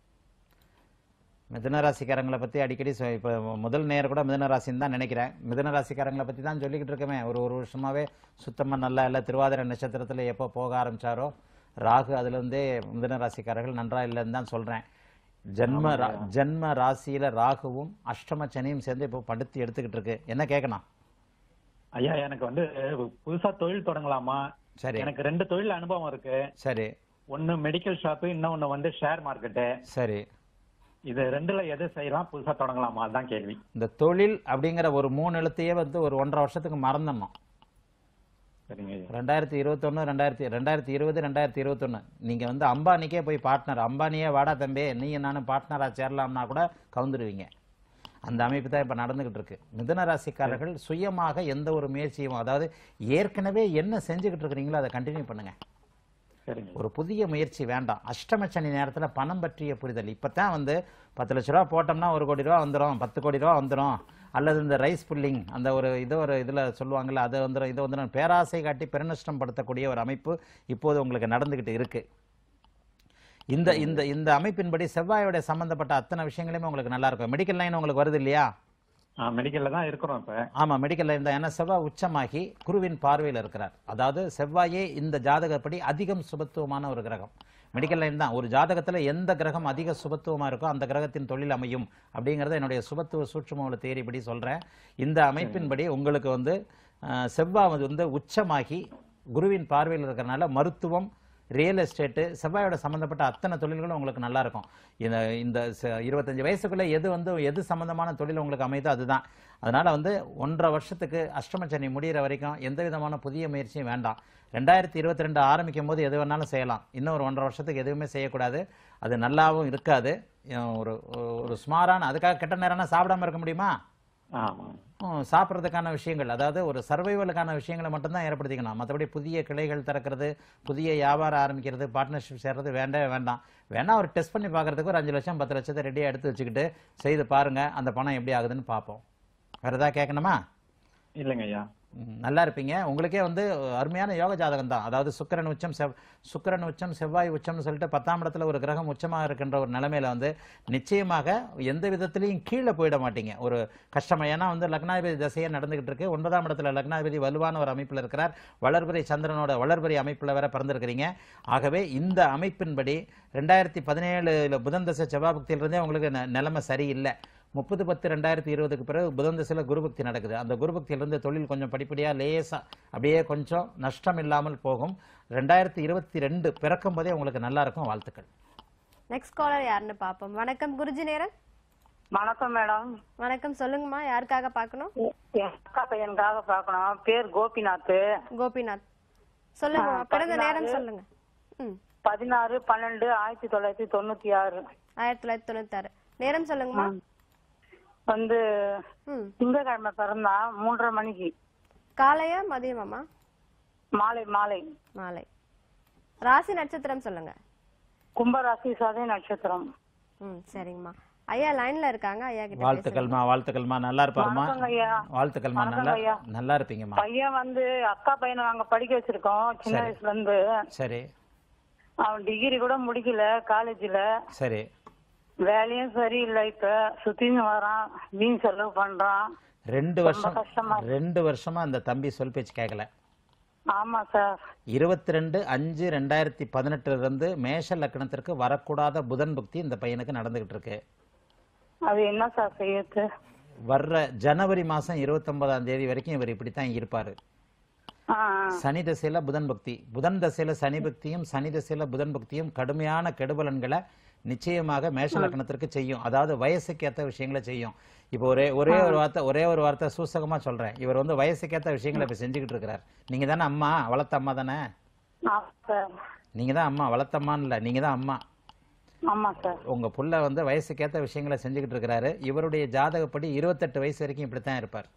மிதுன ராசிக்காரங்களை பற்றி அடிக்கடி சொ- இப்போ முதல் நேரம் கூட மிதுன ராசின்னு தான் நினைக்கிறேன் மிதுன ராசிக்காரங்களை பற்றி தான் சொல்லிக்கிட்டு இருக்கமே ஒரு ஒரு வருஷமாகவே சுத்தமாக நல்லா இல்லை திருவாதிரை நட்சத்திரத்தில் எப்போ போக ஆரம்பிச்சாரோ ராகு அதுலேருந்தே மிதுன ராசிக்காரர்கள் நன்றா இல்லைன்னு தான் சொல்கிறேன் ஜென்ம ரா ஜென்ம ராசியில் ராகுவும் அஷ்டம சனியும் சேர்ந்து இப்போ படுத்தி எடுத்துக்கிட்டு இருக்கு என்ன கேட்கணும் ஐயா எனக்கு வந்து புதுசா தொழில் தொடங்கலாமா சரி எனக்கு ரெண்டு தொழில் அனுபவம் இருக்கு சரி ஒன்னு மெடிக்கல் ஷாப்பு இன்னொன்னு வந்து ஷேர் மார்க்கெட்டு சரி இது ரெண்டுல எது செய்யலாம் புதுசா தொடங்கலாமா அதுதான் கேள்வி இந்த தொழில் அப்படிங்கிற ஒரு மூணு எழுத்தையே வந்து ஒரு ஒன்றரை வருஷத்துக்கு மறந்துடணும் சரிங்க ஐயா ரெண்டாயிரத்தி இருபத்தொன்று ரெண்டாயிரத்தி ரெண்டாயிரத்தி இருபது ரெண்டாயிரத்தி இருபத்தொன்று நீங்கள் வந்து அம்பானிக்கே போய் பார்ட்னர் அம்பானியே வாடா தம்பி நீ நானும் பார்ட்னராக சேரலாம்னா கூட கவுந்துருவீங்க அந்த அமைப்பு தான் இப்போ நடந்துகிட்டு இருக்கு மிதுன ராசிக்காரர்கள் சுயமாக எந்த ஒரு முயற்சியும் அதாவது ஏற்கனவே என்ன செஞ்சுக்கிட்டு இருக்கிறீங்களோ அதை கண்டினியூ பண்ணுங்க சரிங்க ஒரு புதிய முயற்சி வேண்டாம் அஷ்டம சனி நேரத்தில் பணம் பற்றிய புரிதல் இப்போ தான் வந்து பத்து லட்ச ரூபா போட்டோம்னா ஒரு கோடி ரூபா வந்துடும் பத்து கோடி ரூபா வந்துடும் அல்லது இந்த ரைஸ் புல்லிங் அந்த ஒரு இது ஒரு இதில் சொல்லுவாங்கல்ல அது வந்துடும் இது வந்துடும் பேராசை காட்டி பெருநஷ்டம் படுத்தக்கூடிய ஒரு அமைப்பு இப்போது உங்களுக்கு நடந்துக்கிட்டு இருக்கு இந்த இந்த இந்த அமைப்பின்படி செவ்வாயோட சம்பந்தப்பட்ட அத்தனை விஷயங்களுமே உங்களுக்கு நல்லா இருக்கும் மெடிக்கல் லைன் உங்களுக்கு வருது இல்லையா ஆ மெடிக்கல்ல தான் இருக்கிறோம் இப்ப ஆமாம் மெடிக்கல் லைன் தான் ஏன்னா செவ்வாய் உச்சமாகி குருவின் பார்வையில் இருக்கிறார் அதாவது செவ்வாயே இந்த ஜாதகப்படி அதிகம் சுபத்துவமான ஒரு கிரகம் மெடிக்கல் லைன் தான் ஒரு ஜாதகத்தில் எந்த கிரகம் அதிக சுபத்துவமாக இருக்கோ அந்த கிரகத்தின் தொழில் அமையும் அப்படிங்கிறத என்னுடைய சுபத்துவ சூட்சும தேரிப்படி சொல்கிறேன் இந்த அமைப்பின்படி உங்களுக்கு வந்து அஹ், செவ்வாய் வந்து உச்சமாகி குருவின் பார்வையில் இருக்கிறனால மருத்துவம் ரியல் எஸ்டேட்டு செவ்வாயோட சம்மந்தப்பட்ட அத்தனை தொழில்களும் உங்களுக்கு நல்லா இருக்கும் இந்த இந்த ச- இருபத்தஞ்சு வயசுக்குள்ள எது வந்து எது சம்பந்தமான தொழில் உங்களுக்கு அமைதோ அதுதான் அதனால வந்து ஒன்றரை வருஷத்துக்கு அஷ்டமச்சனி முடியிற வரைக்கும் எந்த விதமான புதிய முயற்சியும் வேண்டாம் ரெண்டாயிரத்தி இருபத்தி ரெண்டு ஆரம்பிக்கும் போது எது வேணாலும் செய்யலாம் இன்னும் ஒரு ஒன்றரை வருஷத்துக்கு எதுவுமே செய்யக்கூடாது அது நல்லாவும் இருக்காது அஹ் ஒரு ஒரு சுமாரான அதுக்காக கெட்ட நேரம்னா சாப்பிடாம இருக்க முடியுமா ஆமா ம், சாப்பிட்றதுக்கான விஷயங்கள் அதாவது ஒரு சர்வைவலுக்கான விஷயங்களை மட்டும்தான் ஏற்படுத்திக்கணும் மற்றபடி புதிய கிளைகள் திறக்கிறது புதிய வியாபாரம் ஆரம்பிக்கிறது பார்ட்னர்ஷிப் சேர்றது வேண்டவே வேண்டாம் வேணா ஒரு டெஸ்ட் பண்ணி பார்க்கறதுக்கு ஒரு அஞ்சு லட்சம் பத்து லட்சத்தை ரெடியாக எடுத்து வச்சுக்கிட்டு செய்து பாருங்க அந்த பணம் எப்படி ஆகுதுன்னு பார்ப்போம் வேற ஏதாவது கேட்கணுமா இல்லைங்க ஐயா ம், நல்லா இருப்பீங்க உங்களுக்கே வந்து அருமையான யோக ஜாதகம் தான் அதாவது சுக்கிரன் உச்சம் செவ் சுக்கிரன் உச்சம் செவ்வாய் உச்சம்னு சொல்லிட்டு பத்தாம் இடத்துல ஒரு கிரகம் உச்சமாக இருக்கின்ற ஒரு நிலைமையில வந்து நிச்சயமாக எந்த விதத்திலையும் கீழே போயிட மாட்டீங்க ஒரு கஷ்டம் ஏன்னா வந்து லக்னாதிபதி தசையே நடந்துகிட்டு இருக்கு ஒன்பதாம் இடத்துல லக்னாதிபதி வலுவான ஒரு அமைப்பில் இருக்கிறார் வளர்பிறை சந்திரனோட வளர்பிறை அமைப்பில் வேற பிறந்திருக்கிறீங்க ஆகவே இந்த அமைப்பின்படி ரெண்டாயிரத்தி பதினேழுல புதன் தசை செவ்வாய் பக்தியிலிருந்தே உங்களுக்கு ந- நிலைமை சரியில்லை முப்பது பத்து ரெண்டாயிரத்தி இருபதுக்கு பிறகு புதன் திசையில் குருபக்தி நடக்குது அந்த குருபக்தியிலிருந்து தொழில் கொஞ்சம் படிப்படியாக லேசா அப்படியே கொஞ்சம் நஷ்டம் இல்லாமல் போகும் ரெண்டாயிரத்தி இருபத்தி ரெண்டு பிறக்கும் போதே உங்களுக்கு நல்லா இருக்கும் வாழ்த்துக்கள் நெக்ஸ்ட் காலர் யாருன்னு பார்ப்போம் வணக்கம் குருஜி நேரம் வணக்கம் மேடம் வணக்கம் சொல்லுங்கம்மா யாருக்காக பார்க்கணும் என் அக்கா பையனுக்காக பார்க்கணும் பேர் கோபிநாத் கோபிநாத் சொல்லுங்க ஆ, பிறந்த நேரம் பதினாறு. சொல்லுங்க ம் பதினாறு பன்னெண்டு ஆயிரத்தி தொள்ளாயிரத்தி தொண்ணூத்தி ஆறு ஆயிரத்தி தொள்ளாயிரத்தி தொண்ணூத்தாறு நேரம் சொல்லுங்கம்மா வந்து ம் திங்கட்கிழமை பிறந்தா மூன்றரை மணிக்கு காலையா மதியமாம்மா மாலை மாலை மாலை ராசி நட்சத்திரம் சொல்லுங்க கும்பராசி சதய நட்சத்திரம் ம் சரிங்கம்மா ஐயா லைன்ல இருக்காங்க ஐயா கிட்ட பேசுங்க. வாழ்த்துக்கள்மா வாழ்த்துக்கள்மா நல்லா இருப்பாருமா வணக்கங்க ஐயா வாழ்த்துக்கள்மா நல்லா வணக்கங்க ஐயா. நல்லா இருப்பீங்கம்மா பையன் வந்து அக்கா பையனை நாங்க படிக்க வச்சிருக்கோம் சின்ன சரி. வயசுல இருந்து சரி அவன் டிகிரி கூட முடிக்கல காலேஜ்ல சரி வேலையும் சரியில்லை இப்ப சுத்தின்னு வரான் வீண் செலவு பண்றான் ரெண்டு ரொம்ப வருஷம் கஷ்டமா இருக்கு. ரெண்டு வருஷமா அந்த தம்பி சொல் பேச்சு கேட்கல ஆமா சார் இருபத்தி ரெண்டு அஞ்சு ரெண்டாயிரத்தி பதினெட்டுல இருந்து மேஷ லக்னத்திற்கு வரக்கூடாத புதன் புக்தி இந்த பையனுக்கு நடந்துகிட்டு இருக்கு அது என்ன சார் செய்யறது வர்ற ஜனவரி மாசம் இருபத்தொன்பதாம் தேதி வரைக்கும் இவர் இப்படித்தான் இருப்பாரு ஆ ஆ. சனி தசையில புதன் பக்தி புதன் தசையில சனி பக்தியும் சனி தசையில புதன் பக்தியும் கடுமையான கெடுபலன்களை நிச்சயமாக மேஷ லக்னத்திற்கு செய்யும் அதாவது வயசுக்கு ஏத்த விஷயங்களை செய்யும் இப்போ ஒரே ஒரே ஒரு வார்த்தை ஒரே ஒரு வார்த்தை சூசகமா சொல்றேன் இவர் வந்து வயசுக்கு ஏத்த விஷயங்களை இப்ப செஞ்சுக்கிட்டு இருக்கிறார் நீங்க தானே அம்மா வளர்த்த அம்மா தானே ஆமா சார் நீங்க தான் அம்மா வளர்த்தம்மான்னு இல்ல நீங்க தான் அம்மா ஆமா சார் உங்க புள்ள வந்து வயசுக்கேத்த விஷயங்களை செஞ்சுக்கிட்டு இருக்கிறாரு இவருடைய ஜாதகப்படி இருபத்தெட்டு வயசு வரைக்கும் இப்படித்தான் இருப்பார்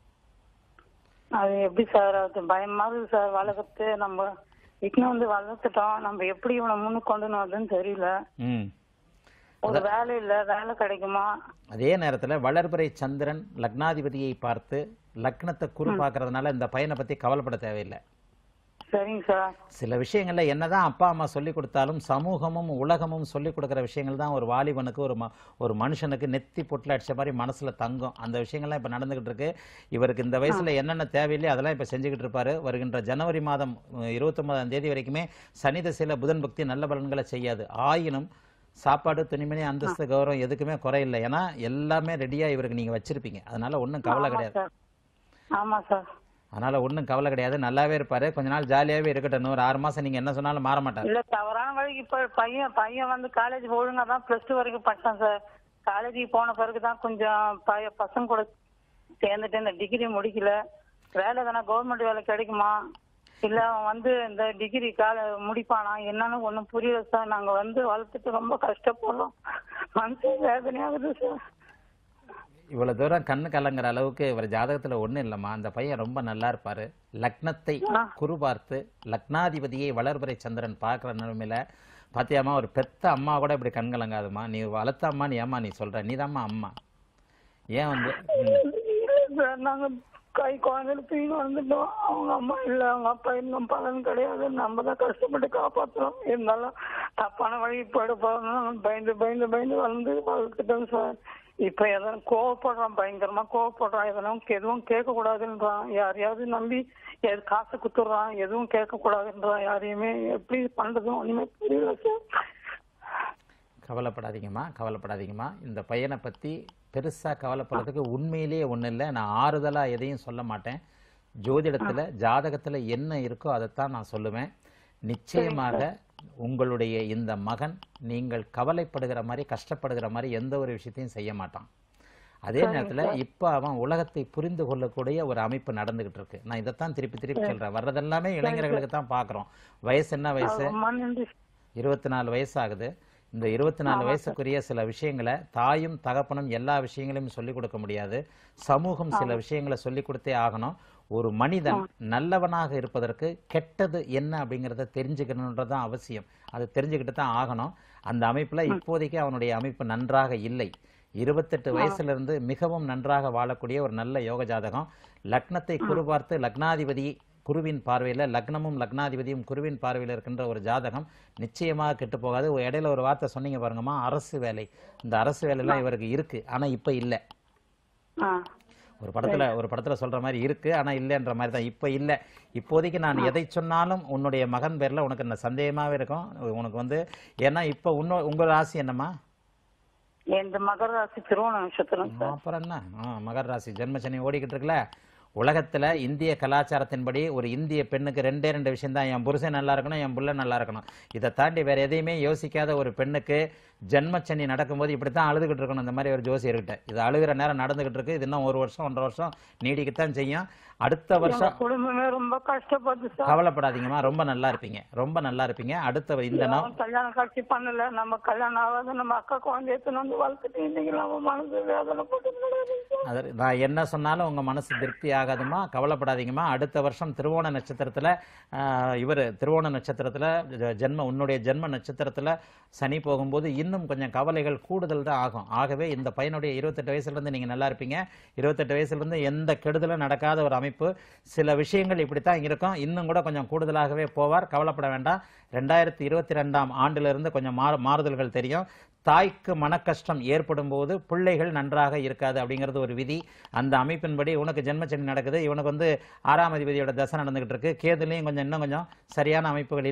அது எப்படி சார் அது பயமா இருக்கு சார் வளர்க்கறது நம்ம இட்னு வந்து வளர்த்துட்டோம் நம்ம எப்படி இவனை முன்னுக்கு கொண்டு வரதுன்னு தெரியல ம் ஒரு வேலை இல்ல வேலை கிடைக்குமா அதே நேரத்துல வளர்பிறை சந்திரன் லக்னாதிபதியை பார்த்து லக்னத்தை குறு பார்க்கறதுனால இந்த பையனை பத்தி கவலைப்பட தேவையில்லை சரிங்க சார் சில விஷயங்கள்ல என்னதான் அப்பா அம்மா சொல்லி கொடுத்தாலும் சமூகமும் உலகமும் சொல்லி கொடுக்குற விஷயங்கள் தான் ஒரு வாலிபனுக்கு ஒரு ம- ஒரு மனுஷனுக்கு நெத்தி பொட்டில் அடிச்ச மாதிரி மனசுல தங்கும் அந்த விஷயங்கள்லாம் இப்ப நடந்துகிட்டு இருக்கு இவருக்கு இந்த வயசுல என்னென்ன தேவையில்லையோ அதெல்லாம் இப்ப செஞ்சுக்கிட்டு இருப்பாரு வருகின்ற ஜனவரி மாதம் இருபத்தொன்பதாம் தேதி வரைக்குமே சனி திசையில புதன் பக்தி நல்ல பலன்களை செய்யாது ஆயினும் சாப்பாடு துணிமணி அந்தஸ்து கௌரவம் எதுக்குமே குறையில்லை ஏன்னா எல்லாமே ரெடியா இவருக்கு நீங்க வச்சிருப்பீங்க அதனால ஒண்ணும் கவலை ஆமா கிடையாது சார் ஆமா சார் அதனால ஒண்ணும் கவலை கிடையாது நல்லாவே இருப்பாரு கொஞ்ச நாள் ஜாலியாவே இருக்கட்டும் இன்னும் ஒரு ஆறு மாசம் நீங்க என்ன சொன்னாலும் மாற மாட்டாரு இல்ல தவறான வழிக்கு இப்ப பையன் பையன் வந்து காலேஜ் ஒழுங்கா தான் பிளஸ் டூ வரைக்கும் படிச்சான் சார் காலேஜுக்கு போன பிறகு தான் கொஞ்சம் பைய பசங்க கூட சேர்ந்துட்டு இந்த டிகிரி முடிக்கல வேலை தானே கவர்மெண்ட் வேலை கிடைக்குமா இல்ல அவன் வந்து இந்த டிகிரி கால முடிப்பானா என்னன்னு ஒண்ணும் புரியல சார் நாங்க வந்து வளர்த்துட்டு ரொம்ப கஷ்டப்படுறோம் மனசு வேதனையாகுது சார் இவ்வளவு தூரம் கண்ணு கலங்குற அளவுக்கு இவர் ஜாதகத்துல ஒண்ணும் இல்லம்மா அந்த பையன் ரொம்ப நல்லா இருப்பாரு லக்னத்தை குரு பார்த்து லக்னாதிபதியை வளர்பிறை சந்திரன் பார்க்குற நிலைமையில பாத்தியாம்மா ஒரு பெத்த அம்மா கூட இப்படி கண் கலங்காதும்மா நீ வளர்த்த அம்மா நீ ஏம்மா நீ சொல்ற நீதாம்மா அம்மா ஏன் வந்து ம். இல்ல சார் நாங்க கை குழந்தைல தூக்கி வந்துட்டோம் அவங்க அம்மா இல்ல அவங்க அப்பா இன்னும் பலன் கிடையாது நம்ம தான் கஷ்டப்பட்டு காப்பாத்துறோம் இருந்தாலும் தப்பான வழி போயிட போறோம் பயந்து பயந்து பயந்து வளர்ந்து வளர்த்துட்டோம் சார் இப்ப எதனா கோவப்படுறான் பயங்கரமா கோவப்படுறான் எதனா எதுவும் கேட்க கூடாதுன்றான் யாரையாவது நம்பி எது காசு குத்துறான் எதுவும் கேட்க கூடாதுன்றான் யாரையுமே எப்படி பண்றதும் ஒண்ணுமே புரியல சார் கவலைப்படாதீங்கம்மா கவலைப்படாதீங்கம்மா இந்த பையனை பத்தி பெருசா கவலைப்படுறதுக்கு உண்மையிலேயே ஒண்ணும் இல்லை நான் ஆறுதலா எதையும் சொல்ல மாட்டேன் ஜோதிடத்துல ஜாதகத்துல என்ன இருக்கோ அதைத்தான் நான் சொல்லுவேன் நிச்சயமாக உங்களுடைய இந்த மகன் நீங்கள் கவலைப்படுகிற மாதிரி கஷ்டப்படுகிற மாதிரி எந்த ஒரு விஷயத்தையும் செய்ய மாட்டான் அதே நேரத்துல இப்ப அவன் உலகத்தை புரிந்து கொள்ளக்கூடிய ஒரு அமைப்பு நடந்துகிட்டு இருக்கு நான் இதைத்தான் திருப்பி திருப்பி சொல்றேன் வர்றதெல்லாமே இளைஞர்களுக்கு தான் பாக்குறோம் வயசு என்ன வயசு ரொம்ப நன்றி இருபத்தி நாலு வயசாகுது இந்த இருபத்தி நாலு வயசுக்குரிய சில விஷயங்களை தாயும் தகப்பனும் எல்லா விஷயங்களையும் சொல்லிக் கொடுக்க முடியாது சமூகம் சில விஷயங்களை சொல்லிக் கொடுத்தே ஆகணும் ஒரு மனிதன் நல்லவனாக இருப்பதற்கு கெட்டது என்ன அப்படிங்கறத தெரிஞ்சுக்கணுன்றது தான் அவசியம் அது தெரிஞ்சுக்கிட்டு தான் ஆகணும் அந்த அமைப்புல இப்போதைக்கு அவனுடைய அமைப்பு நன்றாக இல்லை இருபத்தெட்டு வயசுல இருந்து மிகவும் நன்றாக வாழக்கூடிய ஒரு நல்ல யோக ஜாதகம் லக்னத்தை குரு பார்த்து லக்னாதிபதி குருவின் பார்வையில லக்னமும் லக்னாதிபதியும் குருவின் பார்வையில இருக்கின்ற ஒரு ஜாதகம் நிச்சயமாக கெட்டு போகாது ஒரு இடையில ஒரு வார்த்தை சொன்னீங்க பாருங்கம்மா அரசு வேலை இந்த அரசு வேலைலாம் இவருக்கு இருக்கு ஆனா இப்ப இல்ல ஆ ஒரு படத்துல ஒரு படத்துல சொல்ற மாதிரி இருக்கு ஆனா இல்லைன்ற மாதிரி தான் இப்ப இல்ல இப்போதைக்கு நான் எதை சொன்னாலும் உன்னுடைய மகன் பேர்ல உனக்கு என்ன சந்தேகமாவே இருக்கும் உனக்கு வந்து ஏன்னா இப்ப உன்னோ உங்க ராசி என்னம்மா எந்த மகர ராசி திருவோண நட்சத்திரம் சார் அப்புறம் என்ன ஆ, மகர ராசி ஜென்மசனி ஓடிக்கிட்டு இருக்குல்ல உலகத்துல இந்திய கலாச்சாரத்தின்படி ஒரு இந்திய பெண்ணுக்கு ரெண்டே ரெண்டு விஷயம் தான் என் புருஷன் நல்லா இருக்கணும் என் புள்ள நல்லா இருக்கணும் இதை தாண்டி வேற எதையுமே யோசிக்காத ஒரு பெண்ணுக்கு ஜென்மச்சனி நடக்கும்போது இப்படித்தான் அழுதுகிட்டு இருக்கணும் இந்த மாதிரி ஒரு ஜோசியர்கிட்ட இது அழுகிற நேரம் நடந்துகிட்டு இருக்கு இது இன்னும் ஒரு வருஷம் ஒன்றரை வருஷம் நீடிக்கத்தான் செய்யும் அடுத்த எங்க வருஷம் குடும்பமே ரொம்ப கஷ்டப்படுது சார் கவலைப்படாதீங்கம்மா ரொம்ப நல்லா இருப்பீங்க ரொம்ப நல்லா இருப்பீங்க அடுத்த வ- இந்த நாள் அவன் கல்யாணம் காட்சி பண்ணல நம்ம கல்யாணம் ஆகாத நம்ம அக்கா குழந்தை எடுத்துன்னு வந்து வளர்த்துட்டு இன்னைக்கு நம்ம மனசு வேதனை போட்டு அது நான் என்ன சொன்னாலும் உங்க மனசு திருப்தி ஆகாதுமா கவலைப்படாதீங்கம்மா அடுத்த வருஷம் திருவோண நட்சத்திரத்துல ஆஹ், இவர் திருவோண நட்சத்திரத்துல ஜ- ஜென்ம உன்னுடைய ஜென்ம நட்சத்திரத்துல சனி போகும்போது இன்னும் கொஞ்சம் கவலைகள் கூடுதல் தான் ஆகும் ஆகவே இந்த பையனுடைய இருபத்தெட்டு வயசுல இருந்து நீங்க நல்லா இருப்பீங்க இருபத்தெட்டு வயசுல இருந்து எந்த கெடுதலும் நடக்காத ஒரு அமைப்பு சில விஷயங்கள் இப்படித்தான் இருக்கும் இன்னும் கூட கொஞ்சம் கூடுதலாகவே போவார் கவலைப்பட வேண்டாம் ரெண்டாயிரத்தி இருபத்தி ரெண்டாம் ஆண்டிலிருந்து கொஞ்சம் மாறு மாறுதல்கள் தெரியும் தாய்க்கு மனக்கஷ்டம் ஏற்படும் போது பிள்ளைகள் நன்றாக இருக்காது அப்படிங்கிறது ஒரு விதி அந்த அமைப்பின்படி உனக்கு ஜென்மச்சனி நடக்குது இவனுக்கு வந்து ஆறாம் அதிபதியோட தசை நடந்துகிட்டு இருக்கு கேதுலையும் கொஞ்சம் இன்னும் கொஞ்சம் சரியான அமைப்புகள் இல்லை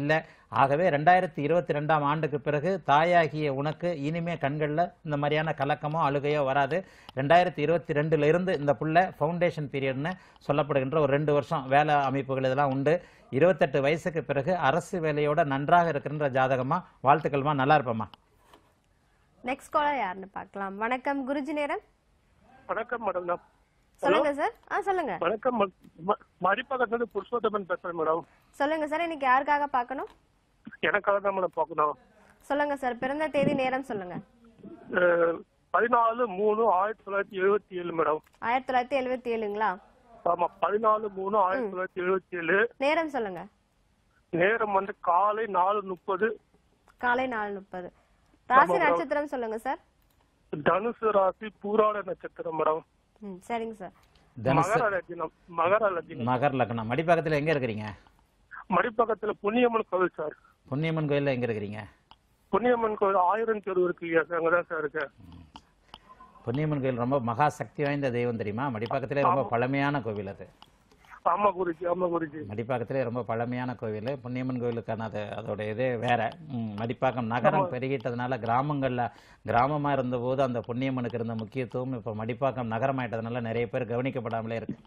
ஆகவே ரெண்டாயிரத்தி இருபத்தி ரெண்டாம் ஆண்டுக்கு பிறகு தாயாகிய உனக்கு இனிமே கண்களில் இந்த மாதிரியான கலக்கமோ அழுகையோ வராது ரெண்டாயிரத்தி இருபத்தி ரெண்டுல இருந்து இந்த புள்ள ஃபவுண்டேஷன் பீரியட்னு சொல்லப்படுகின்ற ஒரு ரெண்டு வருஷம் வேலை அமைப்புகள் இதெல்லாம் உண்டு இருபத்தெட்டு வயசுக்கு பிறகு அரசு வேலையோட நன்றாக இருக்கின்ற ஜாதகமா வாழ்த்துக்கள்மா நல்லா இருப்பம்மா நெக்ஸ்ட் காலர் யாருன்னு பார்க்கலாம் வணக்கம் குருஜி நேரம் வணக்கம் மேடம் நான் சொல்லுங்க சார் ஆ சொல்லுங்க வணக்கம் மடிப்பகத்துல புருஷோத்தமன் பேசுறேன் மேடம் சொல்லுங்க சார் இன்னைக்கு யாருக்காக பார்க்கணும் எனக்காக தான் மேடம் பார்க்கணும் சொல்லுங்க சார் பிறந்த தேதி நேரம் சொல்லுங்க அஹ், பதினாலு மூணு ஆயிரத்தி தொள்ளாயிரத்தி எழுபத்தி ஏழு மேடம் ஆயிரத்தி தொள்ளாயிரத்தி எழுபத்தி ஏழுங்களா ஆமா பதினாலு மூணு ஆயிரத்தி தொள்ளாயிரத்தி எழுபத்தி ஏழு நேரம் சொல்லுங்க நேரம் வந்து காலை நாலு முப்பது காலை நாலு முப்பது ராசி நட்சத்திரம் சொல்லுங்க சார் தனுசு ராசி பூராட நட்சத்திரம் மேடம் ம் சரிங்க சார் தனுசு மகர லட்சணம் மகர லட்சணம் மகர் லக்னம் மடிப்பாக்கத்தில் எங்க இருக்கிறீங்க மடிப்பகத்துல புண்ணியம்மன் கோவில் சார் பொன்னியம்மன் கோயில்ல எங்க இருக்கிறீங்க புண்ணியம்மன் கோவில் ஆயிரம் தெரு இருக்கு இல்லையா சார் அங்கதான் சார் இருக்கேன் பொன்னியம்மன் கோயில் ரொம்ப மகா சக்தி வாய்ந்த தெய்வம் தெரியுமா மடிப்பாக்கத்திலே ரொம்ப பழமையான கோவில் அது ஆமா குருஜி ஆமா குருஜி மடிப்பாக்கத்திலே ரொம்ப பழமையான கோவில் பொன்னியம்மன் கோயிலுக்கான அது அதோட இதே வேற ம், மடிப்பாக்கம் நகரம் பெருகிட்டதுனால கிராமங்கள்ல கிராமமா இருந்தபோது அந்த பொன்னியம்மனுக்கு இருந்த முக்கியத்துவம் இப்ப மடிப்பாக்கம் நகரமாயிட்டதுனால நிறைய பேர் கவனிக்கப்படாமலே இருக்கு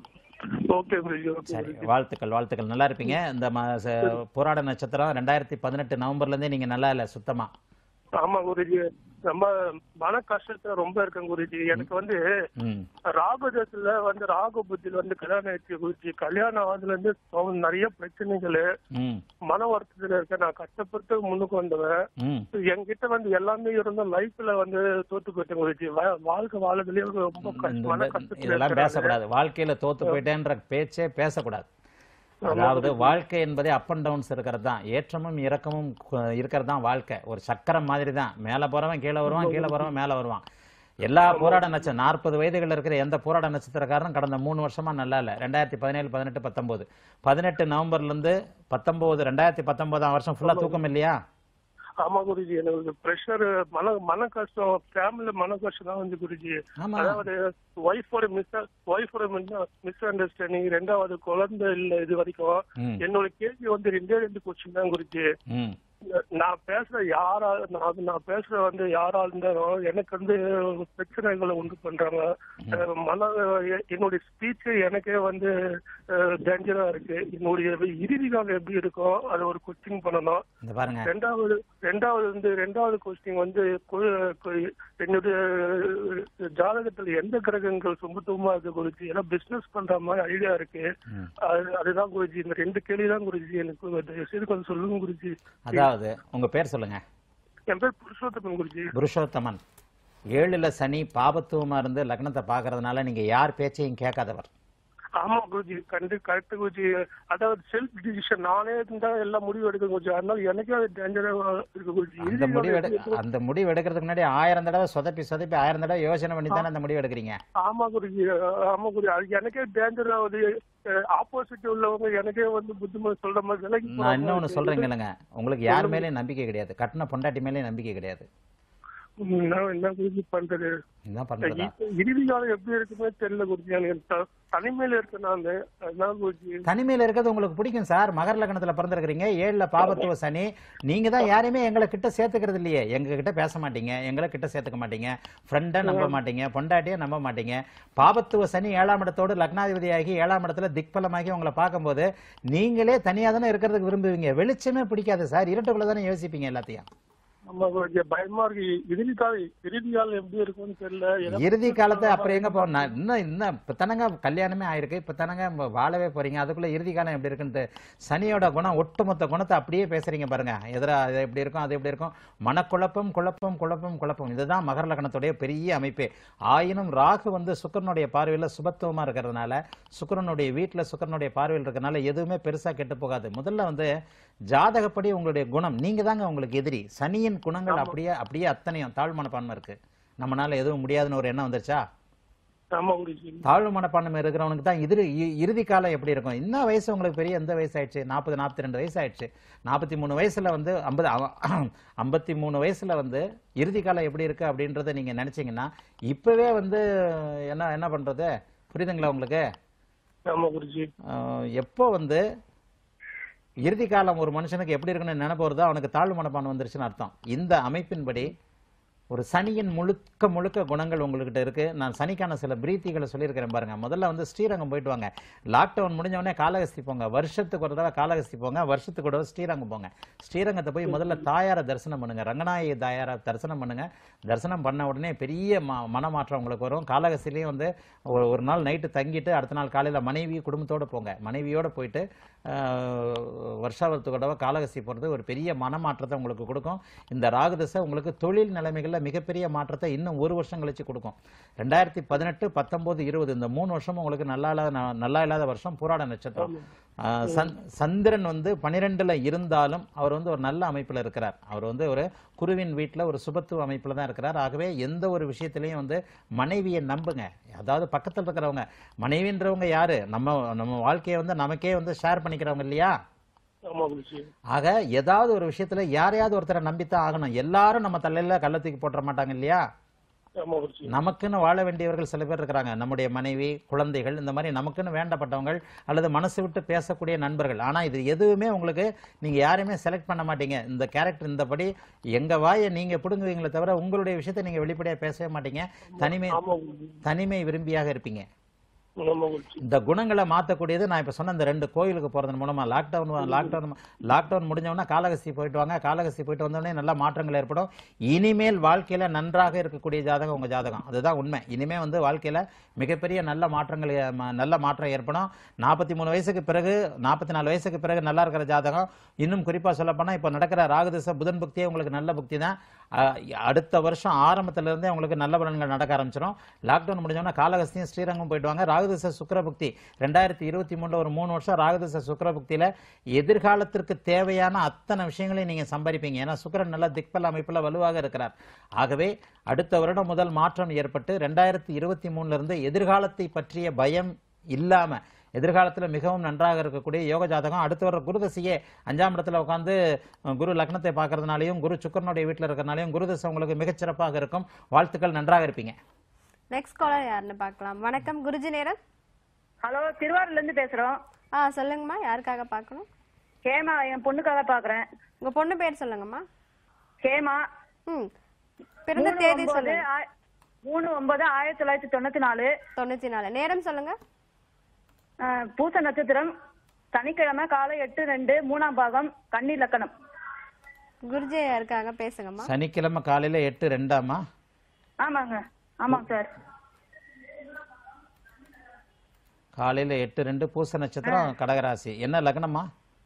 ஓகே குருஜி ஓகே சரி வாழ்த்துக்கள் வாழ்த்துக்கள் நல்லா இருப்பீங்க இந்த ம- ச- போராட நட்சத்திரம் ரெண்டாயிரத்தி பதினெட்டு நவம்பர்ல இருந்தே நீங்க நல்லா இல்ல சுத்தமா ஆமா குருஜி ரொம்ப மன கஷ்டத்துல ரொம்ப இருக்கேன் குருஜி எனக்கு வந்து ம் ராகுதத்துல வந்து ராகு புத்தியில வந்து கல்யாணம் ஆயிடுச்சு குருஜி கல்யாணம் ஆகுதுல இருந்து ரொம்ப நிறைய பிரச்சனைகள் ம் மன வருத்தத்துல இருக்கேன் நான் கஷ்டப்பட்டு முன்னுக்கு வந்தவன் ம் என்கிட்ட வந்து எல்லாமே இருந்தும் லைஃப்ல வந்து தோத்து போயிட்டேன் குருஜி வா- வாழ்க்கை வாழதுலயே ரொம்ப இந்த- கஷ்ட- மன இந்த- கஷ்டத்துல இதெல்லாம் இருக்கிறேன். பேசக்கூடாது வாழ்க்கையில தோத்து போயிட்டேன்ற பேச்சே பேசக்கூடாது அதாவது வாழ்க்கை என்பதே அப் அண்ட் டவுன்ஸ் இருக்கிறது தான் ஏற்றமும் இறக்கமும் இருக்கிறது தான் வாழ்க்கை ஒரு சக்கரம் மாதிரி தான் மேலே போறவன் கீழே வருவான் கீழே போறவன் மேலே வருவான் எல்லா போராட நட்சத்திரம் நாற்பது வயதுகள் இருக்கிற எந்த போராட நட்சத்திரக்காரனும் கடந்த மூணு வருஷமா நல்லா இல்லை ரெண்டாயிரத்தி பதினேழு பதினெட்டு பத்தொம்போது பதினெட்டு நவம்பர்ல இருந்து பத்தொம்போது ரெண்டாயிரத்தி பத்தொன்பதாம் வருஷம் ஃபுல்லா தூக்கம் இல்லையா ஆமா குருஜி எனக்கு பிரஷர் மன மன கஷ்டம் ஃபேமிலில மன கஷ்டம் தான் வந்து குருஜி ஆமா அதாவது ஒய்ஃபோட மிஸ் ஒய்ஃபோட மிஸ் அண்டர்ஸ்டாண்டிங் ரெண்டாவது குழந்தை இல்ல இது வரைக்கும் ம் என்னோட கேள்வி வந்து ரெண்டே ரெண்டு கொஸ்டின் தான் குறிச்சு ம் நான் பேசுற யாரா நான் நான் பேசுற வந்து யாரா இருந்தாலும் எனக்கு வந்து பிரச்சனைகளை உண்டு பண்றாங்க அஹ் மன என்னுடைய ஸ்பீச் எனக்கே வந்து டேஞ்சரா இருக்கு என்னுடைய இறுதி காலம் எப்படி இருக்கும் அதை ஒரு கொஸ்டின் பண்ணணும் இந்த பாருங்க ரெண்டாவது ரெண்டாவது வந்து ரெண்டாவது கொஸ்டின் வந்து கு- கு- என்னுடைய ஜாதகத்துல எந்த கிரகங்கள் சுமத்துவமா இருக்கு குருஜி ஏன்னா பிசினஸ் பண்ற மாதிரி ஐடியா இருக்கு ம். அது- அதுதான் குருஜி இந்த ரெண்டு கேள்வி தான் குருஜி எனக்கு தயவு செய்து கொஞ்சம் சொல்லுங்க குருஜி அதாவது உங்க பேர் சொல்லுங்க என் பேர் புருஷோத்தமன் குருஜி புருஷோத்தமன் ஏழுல சனி பாபத்துவமா இருந்து லக்னத்தை பார்க்கறதுனால நீங்க யார் பேச்சையும் கேட்காதவர் ஆமா குருஜி கண்டு கரெக்ட் குருஜி அதாவது செல்ஃப் டிசிஷன் நானே இருந்தா எல்லாம் முடிவு எடுக்க குருஜி அதனால எனக்கே அது டேஞ்சரா இருக்கு குருஜி அந்த இறுதி முடிவு காலம் எடு அந்த முடிவு எடுக்கிறதுக்கு முன்னாடி ஆயிரம் தடவை சொதப்பி சொதப்பி ஆயிரம் தடவை யோசனை பண்ணி தானே அந்த முடிவு எடுக்கிறீங்க ஆமா குருஜி ஆமா குருஜி அது எனக்கே டேஞ்சர் ஆகுது ஆப்போசிட் உள்ளவங்க எனக்கே வந்து புத்திமதி சொல்ற மாதிரி விலகி நான் போறாங்க. இன்னொன்னு சொல்றேன் கேளுங்க உங்களுக்கு யார் மேலேயும் நம்பிக்கை கிடையாது கட்டின பொண்டாட்டி மேலேயும் நம்பிக்கை கிடையாது ம், நான் என்ன குருஜி பண்றது என்ன பண்றதா இப்ப இறுதி காலம் எப்படி இருக்குமே தெரியல குருஜி எனக்கு த- தனிமையில இருக்கேன் நானு அதான் குருஜி தனிமையில இருக்கிறது உங்களுக்கு பிடிக்கும் சார் மகர லக்னத்துல பிறந்திருக்கிறீங்க ஏழுல பாபத்துவ சனி நீங்க தான் யாரையுமே எங்களை கிட்ட சேர்த்துக்கிறது இல்லையே எங்க கிட்ட பேச மாட்டீங்க எங்களை கிட்ட சேர்த்துக்க மாட்டீங்க ஃப்ரெண்டை நம்ப மாட்டீங்க பொண்டாட்டியை நம்ப மாட்டீங்க பாபத்துவ சனி ஏழாம் இடத்தோடு லக்னாதிபதியாகி ஏழாம் இடத்துல திக்பலமாகி உங்களை பார்க்கும்போது நீங்களே தனியா தானே இருக்கிறதுக்கு விரும்புவீங்க வெளிச்சமே பிடிக்காது சார் இருட்டுக்குள்ள தானே யோசிப்பீங்க எல்லாத்தையும் ஆமா குருஜி பயமா இருக்கு இறுதி காலம் இறுதி காலம் எப்படி இருக்கும்னு தெரியல ஏதோ இறுதி காலத்தை அப்புறம் எங்க போ நான் இன்னும் இன்னும் இப்போ தானங்க கல்யாணமே ஆயிருக்கு இப்போ தானங்க ம- வாழவே போறீங்க அதுக்குள்ள இறுதி காலம் எப்படி இருக்குன்ட்டு சனியோட குணம் ஒட்டுமொத்த குணத்தை அப்படியே பேசுறீங்க பாருங்க எதிரா அது எப்படி இருக்கும் அது எப்படி இருக்கும் மனக்குழப்பம் குழப்பம் குழப்பம் குழப்பம் இதுதான் மகர லக்னத்துடைய பெரிய அமைப்பே ஆயினும் ராகு வந்து சுக்கரனுடைய பார்வையில சுபத்துவமா இருக்கிறதுனால சுக்கிரனுடைய வீட்டுல சுக்கிரனுடைய பார்வையில் இருக்கிறதுனால எதுவுமே பெருசா கெட்டு போகாது முதல்ல வந்து ஜாதகப்படி உங்களுடைய குணம் நீங்க தாங்க உங்களுக்கு எதிரி சனியின் குணங்கள் அப்படியே அப்படியே அத்தனையும் தாழ் மனப்பான்மை இருக்கு நம்மனால எதுவும் முடியாதுன்னு ஒரு எண்ணம் வந்துருச்சா ஆமா குருஜி தாழ்வு மனப்பான்மை இருக்கிறவனுக்கு தான் இறுதி இ- இறுதி காலம் எப்படி இருக்கும் என்ன வயசு உங்களுக்கு பெரிய எந்த வயசு ஆயிடுச்சு நாற்பது நாற்பத்தி ரெண்டு வயசு ஆயிடுச்சு நாற்பத்தி மூணு வயசுல வந்து ஐம்பது ஐம்பத்தி மூணு வயசுல வந்து இறுதி காலம் எப்படி இருக்கு அப்படின்றத நீங்க நினைச்சீங்கன்னா இப்பவே வந்து என்ன என்ன பண்றது புரியுதுங்களா உங்களுக்கு ஆமா குருஜி ஆஹ் எப்போ வந்து இறுதி காலம் ஒரு மனுஷனுக்கு எப்படி இருக்குன்னு நினைப்பு வருதோ அவனுக்கு தாழ்வு மனப்பான் வந்துருச்சுன்னு அர்த்தம் இந்த அமைப்பின்படி ஒரு சனியின் முழுக்க முழுக்க குணங்கள் உங்கள்கிட்ட இருக்கு நான் சனிக்கான சில பிரீத்திகளை சொல்லியிருக்கிறேன் பாருங்க முதல்ல வந்து ஸ்ரீரங்கம் போயிட்டு வாங்க லாக்டவுன் முடிஞ்ச உடனே காளகஸ்தி போங்க வருஷத்துக்கு ஒரு தடவை காளகஸ்தி போங்க வருஷத்துக்கு ஒரு தடவை ஸ்ரீரங்கம் போங்க ஸ்ரீரங்கத்தை போய் முதல்ல தாயாரை தரிசனம் பண்ணுங்க ரங்கநாயகி தாயாரை தரிசனம் பண்ணுங்க தரிசனம் பண்ண உடனே பெரிய ம- மனமாற்றம் உங்களுக்கு வரும் காளகஸ்திலையும் வந்து ஒரு ஒரு நாள் நைட்டு தங்கிட்டு அடுத்த நாள் காலையில் மனைவி குடும்பத்தோட போங்க மனைவியோட போயிட்டு ஆஹ், வருஷாவரத்துக்கு ஒரு தடவை காளகஸ்தி போகிறது ஒரு பெரிய மனமாற்றத்தை உங்களுக்கு கொடுக்கும் இந்த ராகுதசை உங்களுக்கு தொழில் நிலைமைகளில் மிகப்பெரிய மாற்றத்தை இன்னும் ஒரு வருஷம் கழிச்சு கொடுக்கும் ரெண்டாயிரத்தி பதினெட்டு பத்தொம்போது இருபது இந்த மூணு வருஷம் உங்களுக்கு நல்லா இல்லாத ந- நல்லா இல்லாத வருஷம் போராட நட்சத்திரம் ஆஹ், சந்- சந்திரன் வந்து பனிரெண்டுல இருந்தாலும் அவர் வந்து ஒரு நல்ல அமைப்புல இருக்கிறார் அவர் வந்து ஒரு குருவின் வீட்டில் ஒரு சுபத்துவ அமைப்புல தான் இருக்கிறார் ஆகவே எந்த ஒரு விஷயத்திலையும் வந்து மனைவியை நம்புங்க அதாவது பக்கத்தில் இருக்கிறவங்க மனைவின்றவங்க யாரு நம்ம நம்ம வாழ்க்கையை வந்து நமக்கே வந்து ஷேர் பண்ணிக்கிறவங்க இல்லையா ஆமா குருஜி ஆக ஏதாவது ஒரு விஷயத்துல யாரையாவது ஒருத்தரை நம்பித்தான் ஆகணும் எல்லாரும் நம்ம தலையில கள்ள தூக்கி போட்டுற மாட்டாங்க இல்லையா ஆமா குருஜி நமக்குன்னு வாழ வேண்டியவர்கள் சில பேர் இருக்கிறாங்க நம்முடைய மனைவி குழந்தைகள் இந்த மாதிரி நமக்குன்னு வேண்டப்பட்டவங்கள் அல்லது மனசு விட்டு பேசக்கூடிய நண்பர்கள் ஆனா இது எதுவுமே உங்களுக்கு நீங்க யாரையுமே செலக்ட் பண்ண மாட்டீங்க இந்த கேரக்டர் இந்தபடி எங்க வாயை நீங்க பிடுங்குவீங்களே தவிர உங்களுடைய விஷயத்தை நீங்க வெளிப்படையா பேசவே மாட்டீங்க தனிமை ஆமா குருஜி தனிமை விரும்பியாக இருப்பீங்க ஆமா குருஜி இந்த குணங்களை மாற்றக்கூடியது நான் இப்போ சொன்ன இந்த ரெண்டு கோயிலுக்கு போகிறதன் மூலமா லாக்டவுன் லாக்டவுன் லாக்டவுன் முடிஞ்சவொடனே காலகஸ்தி போயிட்டு வாங்க காலகஸ்தி போயிட்டு வந்தோடனே நல்ல மாற்றங்கள் ஏற்படும் இனிமேல் வாழ்க்கையில நன்றாக இருக்கக்கூடிய ஜாதகம் உங்க ஜாதகம் அதுதான் உண்மை இனிமே வந்து வாழ்க்கையில மிகப்பெரிய நல்ல மாற்றங்கள் ஏ- ம- நல்ல மாற்றம் ஏற்படும் நாற்பத்தி மூணு வயசுக்கு பிறகு நாற்பத்தி நாலு வயசுக்கு பிறகு நல்லா இருக்கிற ஜாதகம் இன்னும் குறிப்பா சொல்ல போனா இப்போ நடக்கிற ராகுதிச புதன் புக்தியே உங்களுக்கு நல்ல புக்தி தான் அஹ், அடுத்த வருஷம் ஆரம்பத்துல இருந்தே உங்களுக்கு நல்ல பலன்கள் நடக்க ஆரம்பிச்சிடும் லாக்டவுன் முடிஞ்சோன்னா காலகஸ்தியும் ஸ்ரீரங்கம் போயிட்டு வாங்க ராகுதிச சுக்கரபுக்தி ரெண்டாயிரத்தி இருபத்தி மூணுல ஒரு மூணு வருஷம் ராகுதிச சுக்கரபுக்தியில எதிர்காலத்திற்கு தேவையான அத்தனை விஷயங்களையும் நீங்க சம்பாதிப்பீங்க ஏன்னா சுக்கிரன் நல்ல திக்பல அமைப்புல வலுவாக இருக்கிறார் ஆகவே அடுத்த வருடம் முதல் மாற்றம் ஏற்பட்டு ரெண்டாயிரத்தி இருபத்தி மூணுல இருந்து எதிர்காலத்தை பற்றிய பயம் இல்லாம எதிர்காலத்துல மிகவும் நன்றாக இருக்கக்கூடிய யோக ஜாதகம் அடுத்து வர குருதசையே அஞ்சாம் இடத்துல உட்காந்து அஹ், குரு லக்னத்தை பார்க்கறதுனாலையும் குரு சுக்கரனுடைய வீட்டில் இருக்கிறனாலையும் குருதசை உங்களுக்கு மிகச்சிறப்பாக இருக்கும் வாழ்த்துக்கள் நன்றாக இருப்பீங்க நெக்ஸ்ட் காலர் யாருன்னு பார்க்கலாம் வணக்கம் குருஜி நேரம் ஹலோ திருவாரூர்ல இருந்து பேசுறோம் ஆ சொல்லுங்கம்மா யாருக்காக பார்க்கணும் ஹேமா என் பொண்ணுக்காக பாக்குறேன் உங்க பொண்ணு பேர் சொல்லுங்கம்மா ஹேமா ம் பிறந்த மூணு தேதி ஒன்பது சொல்லுங்க ஆய- மூணு ஒன்பது ஆயிரத்தி தொள்ளாயிரத்தி தொண்ணூத்தி நாலு தொண்ணூத்தி நாலு நேரம் சொல்லுங்க அஹ், பூச நட்சத்திரம் சனிக்கிழமை காலை எட்டு ரெண்டு மூணாம் பாகம் கன்னி லக்கணம் குருஜி யாருக்காக பேசுங்கம்மா சனிக்கிழமை காலையில எட்டு ரெண்டாமா ஆமாங்க ஆமாங்க சார் காலையில எட்டு ரெண்டு பூச நட்சத்திரம் கடகராசி என்ன லக்னமா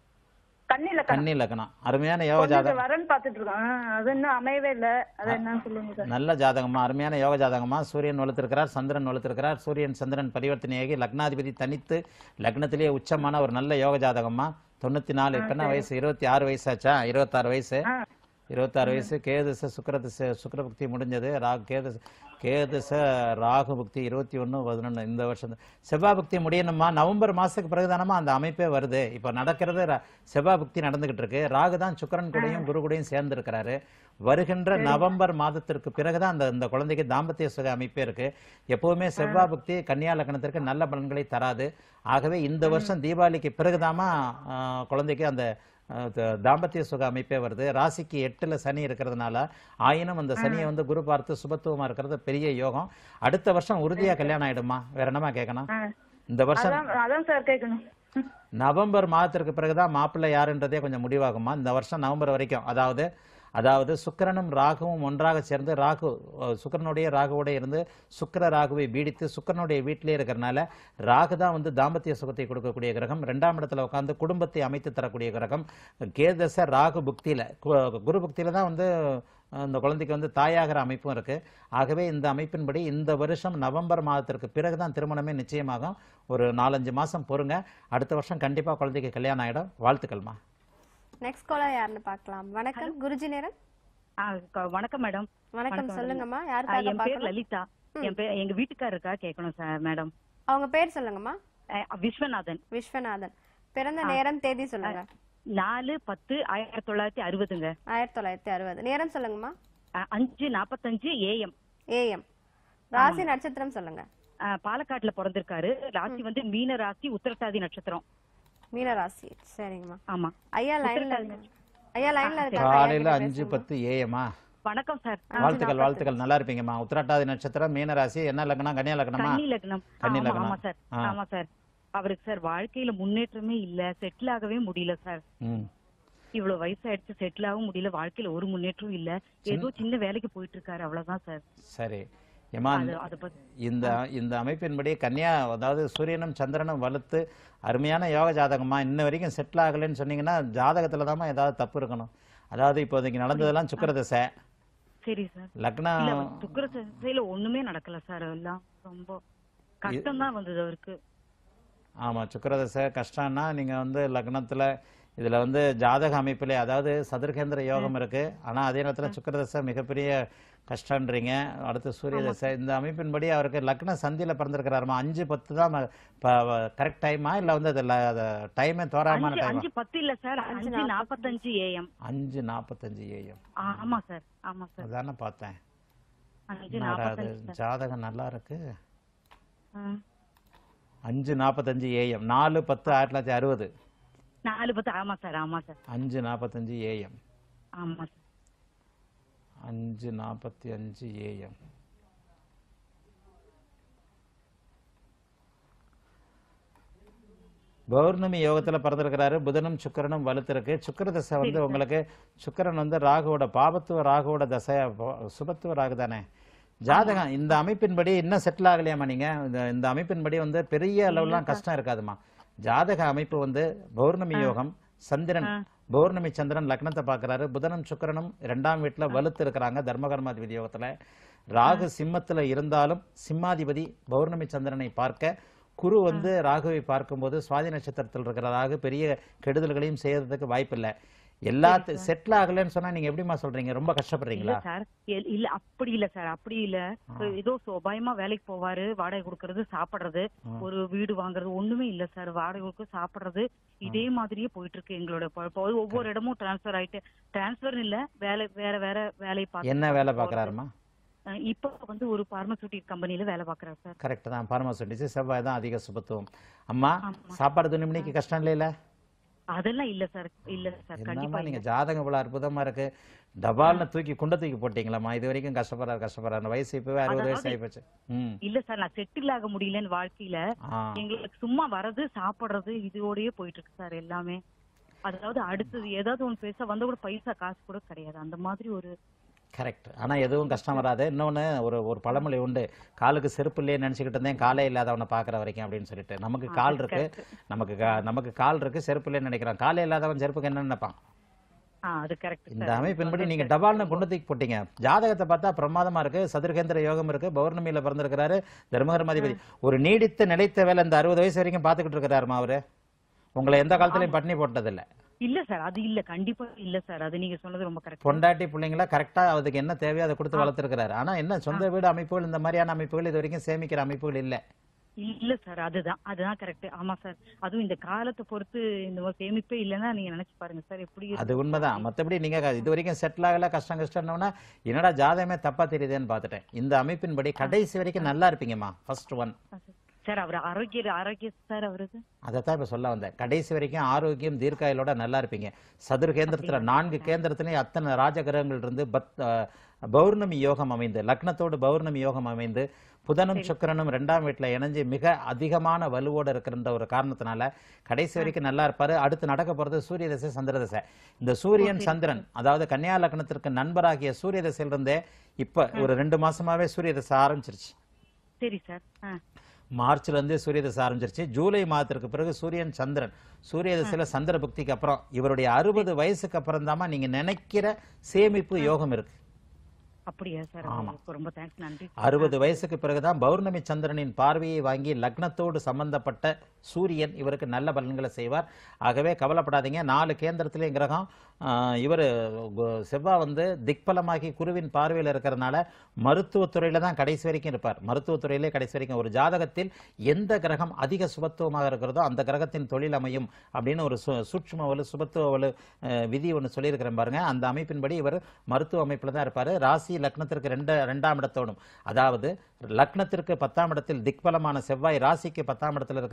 கன்னி லக்கணம் கன்னி லக்னம் அருமையான யோக பொண்ணுக்கு ஜாதகம் வரேன்னு பாத்துட்டு இருக்கோம் அஹ், அது இன்னும் அமையவே இல்ல அது என்னன்னு சொல்லுங்க சார் நல்ல ஜாதகமா அருமையான யோக ஜாதகமா சூரியன் வலுத்திருக்கிறார் சந்திரன் வலுத்திருக்கிறார் சூரியன் சந்திரன் பரிவர்த்தனையாகி லக்னாதிபதி தனித்து லக்னத்திலேயே உச்சமான ஒரு நல்ல யோக ஜாதகமா தொண்ணூத்தி நாலு இப்ப என்ன வயசு இருபத்தி ஆறு வயசாச்சா இருபத்தாறு வயசு இருபத்தாறு வயசு கேதுச சுக்கரதிச சுக்கரபுக்தி முடிஞ்சது ராகு கேது கேதுச ராகு புக்தி இருபத்தி ஒன்று பதினொன்று இந்த வருஷம் தான். செவ்வாய் புக்தி முடியணுமா நவம்பர் மாசத்துக்கு பிறகுதானமா அந்த அமைப்பே வருது இப்போ நடக்கிறது ர- செவ்வாய் புக்தி நடந்துகிட்டு இருக்கு ராகு தான் சுக்கரன் கூடயும் குரு கூடயும் சேர்ந்து இருக்கிறாரு வருகின்ற நவம்பர் மாதத்திற்கு பிறகுதான் அந்த இந்த குழந்தைக்கு தாம்பத்திய சுக அமைப்பே இருக்கு எப்பவுமே செவ்வாய் புக்தி கன்னியா லக்னத்திற்கு நல்ல பலன்களை தராது ஆகவே இந்த வருஷம் தீபாவளிக்கு பிறகுதாம்மா ஆ, குழந்தைக்கு அந்த அஹ் த- தாம்பத்திய சுக அமைப்பே வருது ராசிக்கு எட்டுல சனி இருக்கிறதுனால ஆயினும் அந்த சனியை வந்து குரு பார்த்து சுபத்துவமா இருக்கிறது பெரிய யோகம் அடுத்த வருஷம் உறுதியா கல்யாணம் ஆயிடுமா வேற என்னமா கேட்கணும் இந்த வருஷம் அதான் அதான் சார் கேட்கணும் நவம்பர் மாதத்திற்கு பிறகுதான் மாப்பிள்ளை யாருன்றதே கொஞ்சம் முடிவாகுமா இந்த வருஷம் நவம்பர் வரைக்கும் அதாவது அதாவது சுக்கிரனும் ராகுவும் ஒன்றாக சேர்ந்து ராகு அஹ், சுக்கிரனுடைய ராகுவோட இருந்து சுக்கிர ராகுவை பீடித்து சுக்கிரனுடைய வீட்டிலே இருக்கிறனால ராகு தான் வந்து தாம்பத்திய சுகத்தை கொடுக்கக்கூடிய கிரகம் ரெண்டாம் இடத்துல உட்காந்து குடும்பத்தை அமைத்து தரக்கூடிய கிரகம் கேதச ராகு புக்தியில கு- குரு புக்தியில தான் வந்து அஹ், இந்த குழந்தைக்கு வந்து தாயாகிற அமைப்பும் இருக்கு ஆகவே இந்த அமைப்பின்படி இந்த வருஷம் நவம்பர் மாதத்திற்கு பிறகுதான் திருமணமே நிச்சயமாகும் ஒரு நாலஞ்சு மாசம் பொறுங்க அடுத்த வருஷம் கண்டிப்பா குழந்தைக்கு கல்யாணம் ஆயிடும் வாழ்த்துக்கள்மா நெக்ஸ்ட் காலர் யாருன்னு பார்க்கலாம் வணக்கம் குருஜி நேரம் ஆ, க- வணக்கம் மேடம் வணக்கம் மேடம். சொல்லுங்கம்மா ஆ, யாருக்காக என் பேர் பார்க்கணும் லலிதா என் பேர் எங்க வீட்டுக்காரருக்கா கேட்கணும் சார் மேடம் அவங்க பேர் சொல்லுங்கம்மா ஆ, விஸ்வநாதன் விஸ்வநாதன் பிறந்த ஆ. நேரம் தேதி சொல்லுங்க நாலு பத்து ஆயிரத்தி தொள்ளாயிரத்தி அறுபதுங்க ஆயிரத்தி தொள்ளாயிரத்தி அறுபது நேரம் சொல்லுங்கம்மா ஆ, அஞ்சு நாற்பத்தஞ்சு ஏஎம் ஏஎம் ராசி நட்சத்திரம் சொல்லுங்க பாலக்காட்டுல பிறந்திருக்காரு ராசி வந்து மீன ராசி உத்திரட்டாதி நட்சத்திரம் மீனராசி சரிங்கம்மா ஆமா ஐயா லைன்ல இருக்காங்க ஐயா லைன்ல இருக்காங்க ஐயா காலையில கிட்ட அஞ்சு பேசுங்கம்மா. பத்து ஏஎம்மா வணக்கம் சார் வாழ்த்துக்கள் வாழ்த்துக்கள் நல்லா இருப்பீங்கம்மா உத்திரட்டாதி நட்சத்திரம் மீனராசி என்ன லக்னம் கன்னியா லக்னமா கன்னி லக்னம் கன்னி ஆமா, லக்னம். ஆமா சார் ஆ. ஆமா சார் அவருக்கு சார் வாழ்க்கையில முன்னேற்றமே இல்ல செட்டில் ஆகவே முடியல சார் ம் இவ்வளவு வயசாயிடுச்சு செட்டில் ஆகவும் முடியல வாழ்க்கையில ஒரு முன்னேற்றம் இல்ல ஏதோ சின்ன வேலைக்கு போயிட்டு இருக்காரு அவ்வளவுதான் சார் சரி ஏமா அது- அத பத்தி இந்த இந்த அமைப்பின்படி கன்னியா அதாவது சூரியனும் சந்திரனும் வலுத்து அருமையான யோக ஜாதகமா இன்ன வரைக்கும் செட்டில் ஆகலைன்னு சொன்னீங்கன்னா ஜாதகத்துல தாம்மா ஏதாவது தப்பு இருக்கணும் அதாவது இப்போதைக்கு நடந்ததெல்லாம் சுக்கிர தசை சரி சார் லக்னம் இல்ல அவர் சுக்கிர திசையில ஒண்ணுமே நடக்கல சார் எல்லாம் ரொம்ப கஷ்டம் தான் வந்தது அவருக்கு ஆமா சுக்கிரதசை கஷ்டம்னா நீங்க வந்து லக்னத்துல இதுல வந்து ஜாதக அமைப்பிலே அதாவது சதுர்கேந்திர யோகம் இருக்கு ஆனா அதே நேரத்துல சுக்கிரதசை மிகப்பெரிய கஷ்டன்றீங்க அடுத்து சூரிய தசை இந்த அமைப்பின்படி அவருக்கு லக்ன சந்தியில பிறந்திருக்கிறாருமா அஞ்சு பத்து தான் கரெக்ட் டைமா இல்ல வந்து அது டைமே தோராயமான அஞ்சு டைமா அஞ்சு பத்து இல்ல சார் அஞ்சு நாப்பத்தஞ்சு ஏஎம் அஞ்சு நாற்பத்தஞ்சு ஏஎம் ஆமா சார் ஆமா சார் அதானே பார்த்தேன் அஞ்சு என்னடா அது நாப்பத்தஞ்சு சார் ஜாதகம் நல்லா இருக்கு ஆ. அஞ்சு நாற்பத்தஞ்சு ஏஎம் நாலு பத்து ஆயிரத்தி தொள்ளாயிரத்தி அறுபது நாலு பத்து ஆமா சார் ஆமா சார் அஞ்சு நாற்பத்தஞ்சு ஏஎம் ஆமா சார் அஞ்சு நாற்பத்தி அஞ்சு ஏஎம் பௌர்ணமி யோகத்துல பிறந்திருக்கிறாரு புதனும் சுக்கிரனும் வலுத்திருக்கு சுக்கிர தசை வந்து உங்களுக்கு சுக்கிரன் வந்து ராகுவோட பாபத்துவ ராகுவோட தசை போ- சுபத்துவ ராகு தானே ஜாதகம் இந்த அமைப்பின்படி இன்னும் செட்டில் ஆகலையாமா நீங்க இந்த- இந்த அமைப்பின்படி வந்து பெரிய அளவுலாம் கஷ்டம் இருக்காதுமா ஜாதக அமைப்பு வந்து பௌர்ணமி யோகம் சந்திரன் பௌர்ணமி சந்திரன் லக்னத்தை பார்க்கறாரு புதனும் சுக்கிரனும் இரண்டாம் வீட்டுல வலுத்து இருக்கிறாங்க தர்மகர்மாதிபதி யோகத்துல ராகு சிம்மத்துல இருந்தாலும் சிம்மாதிபதி பௌர்ணமி சந்திரனை பார்க்க குரு வந்து ராகுவை பார்க்கும்போது சுவாதி நட்சத்திரத்தில் இருக்கிற ராகு பெரிய கெடுதல்களையும் செய்யறதுக்கு வாய்ப்பில்லை எல்லாத்து செட்டில் ஆகலைன்னு சொன்னா நீங்க எப்படிமா சொல்றீங்க ரொம்ப இல்ல கஷ்டப்படுறீங்களா சார் எல்- இல்ல அப்படி இல்ல சார் அப்படி இல்ல ஏதோ சுபாயமா வேலைக்கு போவாரு வாடகை கொடுக்கறது சாப்பிடுறது ஒரு வீடு வாங்குறது ஒண்ணுமே இல்ல சார் வாடகை கொடுக்க சாப்பிடுறது இதே மாதிரியே போயிட்டு இருக்கு எங்களோட பொழப்பு. ஒவ்வொரு இடமும் டிரான்ஸ்பர் ஆயிட்டு டிரான்ஸ்பர் இல்ல வேலை வேற வேற வேலையை பார்த்து என்ன வேலை பார்க்கறாருமா அஹ் இப்ப வந்து ஒரு பார்மசூட்டிக் கம்பெனில வேலை பாக்குறாரு சார் கரெக்ட் தான் பார்மசூட்டிஸ் செவ்வாய் தான் அதிக சுபத்துவம் அம்மா சாப்பாடு துணி மணிக்கு கஷ்டம் இல்லைல்ல அதெல்லாம் இல்ல சார் இல்ல சார் என்னம்மா கண்டிப்பா நீங்க இல்ல. ஜாதகம் இவ்வளவு அற்புதமா இருக்கு டபால்னு தூக்கி குண்டை தூக்கி போட்டீங்களாம்மா இது வரைக்கும் கஷ்டப்படுறாரு கஷ்டப்படுறாரு வயசு இப்பவே அறுபது வயசு அதாவது- ஆயிப்போச்சு ம் இல்ல சார் நான் செட்டில் ஆக முடியலன்னு வாழ்க்கையில ஆ எங்களுக்கு சும்மா வர்றது சாப்பிடுறது இதோடயே போயிட்டு இருக்கு சார் எல்லாமே அதாவது அடுத்தது ஏதாவது ஒண்ணு பேச வந்த கூட பைசா காசு கூட கிடையாது அந்த மாதிரி ஒரு கரெக்ட் ஆனா எதுவும் கஷ்டம் வராது இன்னொன்னு ஒரு ஒரு பழமொழி உண்டு காலுக்கு செருப்பு இல்லையே நினைச்சுக்கிட்டு இருந்தேன் காலே இல்லாதவனை பாக்குற வரைக்கும் அப்படின்னு சொல்லிட்டு நமக்கு கால் இருக்கு நமக்கு கா- நமக்கு கால் இருக்கு செருப்பு இல்லைன்னு நினைக்கிறான் காலே இல்லாதவன் செருப்புக்கு என்ன நினைப்பான் ஆ அது கரெக்ட் இந்த அமைப்பின்படி நீங்க டபால்னு கொண்டு தூக்கி போட்டீங்க ஜாதகத்தை பார்த்தா பிரமாதமா இருக்கு சதுர்கேந்திர யோகம் இருக்கு பௌர்ணமியில பிறந்திருக்கிறாரு தர்மகர்மாதிபதி ஒரு நீடித்த நிலைத்த வேலை இந்த அறுபது வயசு வரைக்கும் பாத்துக்கிட்டு இருக்கிறாருமா அவரு உங்களை எந்த காலத்துலயும் பட்டினி போட்டதில்ல இல்ல சார் அது இல்ல கண்டிப்பா இல்ல சார் அது நீங்க சொன்னது ரொம்ப கரெக்ட் பொண்டாட்டி பிள்ளைங்கள கரெக்டா அதுக்கு என்ன தேவையோ அதை கொடுத்து வளர்த்துருக்கிறாரு ஆனா என்ன சொந்த வீடு அமைப்புகள் இந்த மாதிரியான அமைப்புகள் இது வரைக்கும் சேமிக்கிற அமைப்புகள் இல்ல இல்ல சார் அதுதான் அதுதான் கரெக்ட் ஆமா சார் அதுவும் இந்த காலத்தை பொறுத்து இந்த ஒரு சேமிப்பே இல்லைன்னா நீங்க நினைச்சு பாருங்க சார் எப்படி அது உண்மைதான் மத்தபடி நீங்க க- இது வரைக்கும் செட்டில் ஆகல கஷ்டம் கஷ்டம்னா என்னடா ஜாதகமே தப்பா தெரியுதேன்னு பார்த்துட்டேன் இந்த அமைப்பின்படி கடைசி வரைக்கும் நல்லா இருப்பீங்கம்மா ஃபர்ஸ்ட் ஒன் சார் அவர் ஆரோக்கிய ஆரோக்கிய சார் அவருக்கு அதைத்தான் இப்ப சொல்ல வந்தேன் கடைசி வரைக்கும் ஆரோக்கியம் தீர்க்காயலோட நல்லா இருப்பீங்க சதுர் கேந்திரத்துல நான்கு கேந்திரத்திலையும் அத்தனை ராஜகிரகங்கள் இருந்து பத் அஹ், பௌர்ணமி யோகம் அமைந்து லக்னத்தோடு பௌர்ணமி யோகம் அமைந்து புதனும் சுக்கிரனும் ரெண்டாம் வீட்டுல இணைஞ்சு மிக அதிகமான வலுவோட இருக்கிற ஒரு காரணத்தினால கடைசி வரைக்கும் நல்லா இருப்பாரு அடுத்து நடக்க போறது சூரிய தசை சந்திர தசை இந்த சூரியன் சந்திரன் அதாவது கன்னியா லக்னத்திற்கு நண்பராகிய சூரிய தசையிலிருந்தே இப்ப ஒரு ரெண்டு மாசமாவே சூரிய தசை ஆரம்பிச்சிருச்சு சரி சார் ஆ மார்ச்ல இருந்தே சூரிய தசை ஆரம்பிச்சிருச்சு ஜூலை மாதத்திற்கு பிறகு சூரியன் சந்திரன் சூரிய தசையில சந்திர புக்திக்கு அப்புறம் இவருடைய அறுபது வயசுக்கு அப்புறம் தாமா நீங்க நினைக்கிற சேமிப்பு யோகம் இருக்கு அப்படியா சார் ஆமா. ரொம்ப தேங்க்ஸ் நன்றி அறுபது வயசுக்கு பிறகுதான் பௌர்ணமி சந்திரனின் பார்வையை வாங்கி லக்னத்தோடு சம்பந்தப்பட்ட சூரியன் இவருக்கு நல்ல பலன்களை செய்வார் ஆகவே கவலைப்படாதீங்க நாலு கேந்திரத்திலையும் கிரகம் இவர் செவ்வாய் வந்து திக்பலமாகி குருவின் பார்வையில் இருக்கிறதுனால மருத்துவத்துறையில தான் கடைசி வரைக்கும் இருப்பார் மருத்துவத்துறையிலே கடைசி வரைக்கும் ஒரு ஜாதகத்தில் எந்த கிரகம் அதிக சுபத்துவமாக இருக்கிறதோ அந்த கிரகத்தின் தொழில் அமையும் அப்படின்னு ஒரு சு சூட்சும வலு சுபத்துவ வலு அஹ், விதி ஒன்று சொல்லியிருக்கிறேன் பாருங்க அந்த அமைப்பின்படி இவர் மருத்துவ அமைப்பில் தான் இருப்பார் ராசி லக்னத்திற்கு ரெண்டு ரெண்டாம் இடத்தோடும் அதாவது லக்னத்திற்கு பத்தாம் இடத்தில் திக்பலமான செவ்வாய் ராசிக்கு பத்தாம் இடத்தில் இருக்கிற குருவை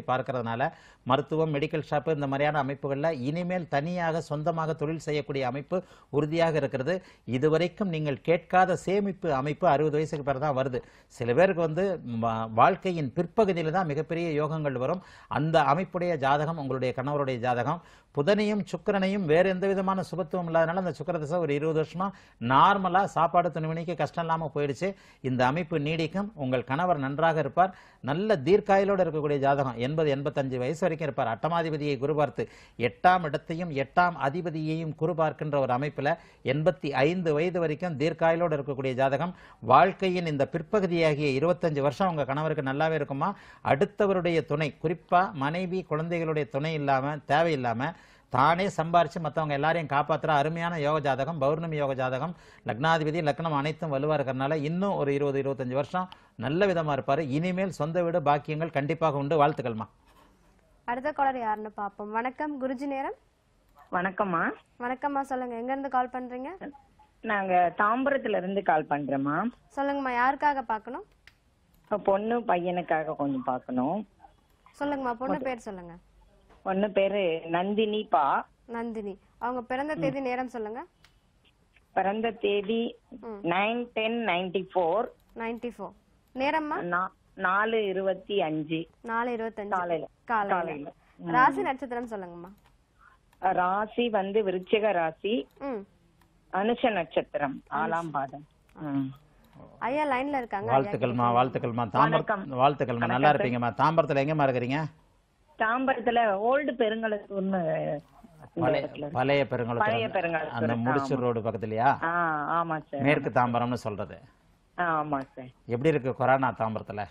போய் பார்க்கறதுனால மருத்துவம் மெடிக்கல் ஷாப்பு இந்த மாதிரியான அமைப்புகளில் இனிமேல் தனியாக சொந்தமாக தொழில் செய்யக்கூடிய அமைப்பு உறுதியாக இருக்கிறது இதுவரைக்கும் நீங்கள் கேட்காத சேமிப்பு அமைப்பு அறுபது வயசுக்கு பிறகு தான் வருது சில பேருக்கு வந்து ம- வாழ்க்கையின் பிற்பகுதியில் தான் மிகப்பெரிய யோகங்கள் வரும் அந்த அமைப்புடைய ஜாதகம் உங்களுடைய கணவருடைய ஜாதகம் புதனையும் சுக்கிரனையும் வேறு எந்த விதமான சுபத்துவம் இல்லாதனால அந்த சுக்கிர தசை ஒரு இருபது வருஷமா நார்மலா சாப்பாடு துணிமணிக்கு கஷ்டம் இல்லாம போயிடுச்சு இந்த அமைப்பு நீடிக்கும் உங்கள் கணவர் நன்றாக இருப்பார் நல்ல தீர்க்காயலோடு இருக்கக்கூடிய ஜாதகம் எண்பது எண்பத்தஞ்சு வயசு வரைக்கும் இருப்பார் அட்டமாதிபதியை குரு பார்த்து எட்டாம் இடத்தையும் எட்டாம் அதிபதியையும் குரு பார்க்கின்ற ஒரு அமைப்புல எண்பத்தி ஐந்து வயது வரைக்கும் தீர்க்காயலோடு இருக்கக்கூடிய ஜாதகம் வாழ்க்கையின் இந்த பிற்பகுதியாகிய இருபத்தஞ்சு வருஷம் உங்க கணவருக்கு நல்லாவே இருக்குமா அடுத்தவருடைய துணை குறிப்பா மனைவி குழந்தைகளுடைய துணை இல்லாம தேவையில்லாம தானே சம்பாரிச்சு மற்றவங்க எல்லாரையும் காப்பாத்துற அருமையான யோக ஜாதகம் பௌர்ணமி யோக ஜாதகம் லக்னாதிபதி லக்னம் அனைத்தும் வலுவா இருக்கிறனால இன்னும் ஒரு இருபது இருபத்தஞ்சு வருஷம் நல்ல விதமா இருப்பாரு இனிமேல் சொந்த வீடு பாக்கியங்கள் கண்டிப்பாக உண்டு வாழ்த்துக்கள்மா அடுத்த காலர் யாருன்னு பார்ப்போம் வணக்கம் குருஜி நேரம் வணக்கம்மா வணக்கம்மா சொல்லுங்க எங்க இருந்து கால் பண்றீங்க நாங்க தாம்பரத்துல இருந்து கால் பண்றோம்மா சொல்லுங்கம்மா யாருக்காக பார்க்கணும் பொண்ணு பையனுக்காக கொஞ்சம் பார்க்கணும் சொல்லுங்கம்மா பொண்ணு பேர் சொல்லுங்க பொண்ணு பேரு நந்தினி பா நந்தினி அவங்க பிறந்த தேதி நேரம் சொல்லுங்க பிறந்த தேதி nine ten ninety four ninety four நேரம்மா நாலு இருபத்தி அஞ்சு நாலு இருபத்தஞ்சு காலையில. காலையில காலையில. ம். ராசி நட்சத்திரம் சொல்லுங்கம்மா ராசி வந்து விருச்சிக ராசி ம் அனுஷ நட்சத்திரம் ஆலாம் பாதம் ம். ஐயா லைன்ல இருக்காங்க ஐயா வாழ்த்துக்கள்மா வாழ்த்துக்கள்மா தாம்பரம் வாழ்த்துக்கள்மா நல்லா வணக்கம் இருப்பீங்கம்மா தாம்பரத்துல எங்கம்மா இருக்கிறீங்க தாம்பரத்துல ஓல்டு பெருங்கலத்தூர்னு இந்த பழைய இடத்துல இருக்கு. பழைய பழைய பெருங்குளத்தூர் பெருங்கலத்தூர் அந்த முடிச்சூர் ஆமா. ரோடு பக்கத்துலயா ஆ ஆமா சார் மேற்கு தாம்பரம்னு சொல்றது ஆ, ஆமா சார் எப்படி இருக்கு கொரோனா தாம்பரத்துல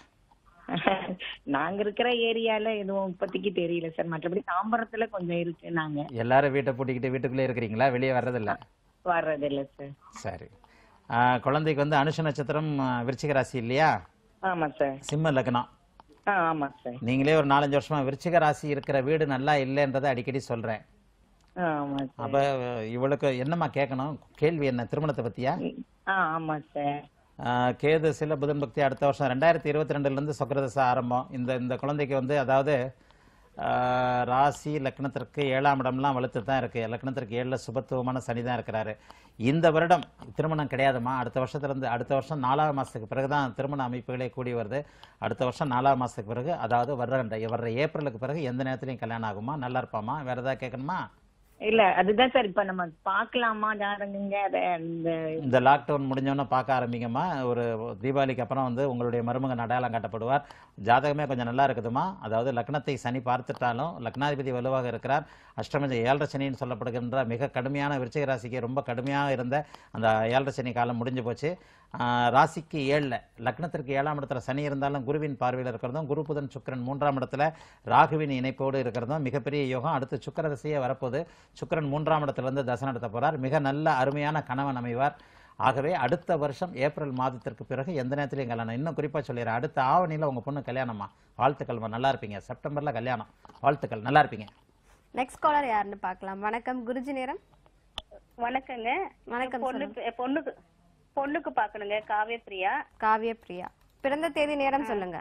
நாங்க இருக்கிற ஏரியால எதுவும் இப்போதைக்கு தெரியல சார் மற்றபடி தாம்பரத்துல கொஞ்சம் இருக்கு நாங்க எல்லாரும் வீட்டை பூட்டிக்கிட்டு வீட்டுக்குள்ளே இருக்கிறீங்களா வெளியே வர்றதில்ல வர்றது இல்ல சார் சரி ஆ, குழந்தைக்கு வந்து அனுஷ நட்சத்திரம் ஆ, விருச்சிக ராசி இல்லையா ஆமா சார் சிம்ம லக்னம் ஆ ஆமா சார் நீங்களே ஒரு நாலஞ்சு வருஷமா விருச்சிக ராசி இருக்கிற வீடு நல்லா இல்லைன்றதை அடிக்கடி சொல்றேன் ஆ, ஆமா சார் அப்ப இவளுக்கு என்னம்மா கேட்கணும் கேள்வி என்ன திருமணத்தை பத்தியா ஆ ஆமா சார் ஆ, கேது சில புதன் பக்தி அடுத்த வருஷம் ரெண்டாயிரத்தி இருபத்தி ரெண்டுலேருந்து சுக்கரதசை ஆரம்பம் இந்த இந்த குழந்தைக்கு வந்து அதாவது ஆ, ராசி லக்னத்திற்கு ஏழாம் இடம்லாம் வலுத்து தான் இருக்கு லக்னத்திற்கு ஏழில் சுபத்துவமான சனி தான் இருக்கிறாரு இந்த வருடம் திருமணம் கிடையாதுமா அடுத்த வருஷத்துலேருந்து அடுத்த வருஷம் நாலாவது மாதத்துக்கு பிறகு தான் திருமண அமைப்புகளே கூடி வருது அடுத்த வருஷம் நாலாவது மாதத்துக்கு பிறகு அதாவது வர்ற வர்ற ஏப்ரலுக்கு பிறகு எந்த நேரத்துலையும் கல்யாணம் ஆகுமா நல்லா இருப்பாமா வேற ஏதாவது கேட்கணுமா இல்ல அதுதான் சார் இப்ப நம்ம பாக்கலாமா ஜாதகங்க அத அந்த இந்த லாக்டவுன் முடிஞ்சோன்னே பார்க்க ஆரம்பிங்கம்மா ஒரு தீபாவளிக்கு அப்புறம் வந்து உங்களுடைய மருமகன் அடையாளம் காட்டப்படுவார் ஜாதகமே கொஞ்சம் நல்லா இருக்குதுமா அதாவது லக்னத்தை சனி பார்த்துட்டாலும் லக்னாதிபதி வலுவாக இருக்கிறார் அஷ்டம ஏழரை சனின்னு சொல்லப்படுகின்ற மிக கடுமையான விருச்சிக ராசிக்கு ரொம்ப கடுமையாக இருந்த அந்த ஏழரை சனி காலம் முடிஞ்சு போச்சு ஆஹ் ராசிக்கு ஏழில் லக்னத்திற்கு ஏழாம் இடத்துல சனி இருந்தாலும் குருவின் பார்வையில் இருக்கிறதும் குரு புதன் சுக்கிரன் மூன்றாம் இடத்துல ராகுவின் இணைப்போடு இருக்கிறதும் மிகப்பெரிய யோகம் அடுத்து சுக்கிர தசையே வரப்போகுது சுக்கிரன் மூன்றாம் இடத்துல இருந்து தசை நடத்த போறார் மிக நல்ல அருமையான கணவன் அமைவார் ஆகவே அடுத்த வருஷம் ஏப்ரல் மாதத்திற்கு பிறகு எந்த நேரத்திலையும் கல்யாணம் இன்னும் குறிப்பாக சொல்லிடுறேன் அடுத்த ஆவணியில் உங்கள் பொண்ணு கல்யாணமா வாழ்த்துக்கள்மா நல்லா இருப்பீங்க செப்டம்பரில் கல்யாணம் வாழ்த்துக்கள் நல்லா இருப்பீங்க நெக்ஸ்ட் காலர் யாருன்னு பார்க்கலாம் வணக்கம் குருஜி நேரம் வணக்கங்க வணக்கம் பொண்ணு சொல்லுங்க. பொண்ணுக்கு பொண்ணுக்கு பாக்கணுங்க காவிய பிரியா காவிய பிரியா பிறந்த தேதி நேரம் சொல்லுங்க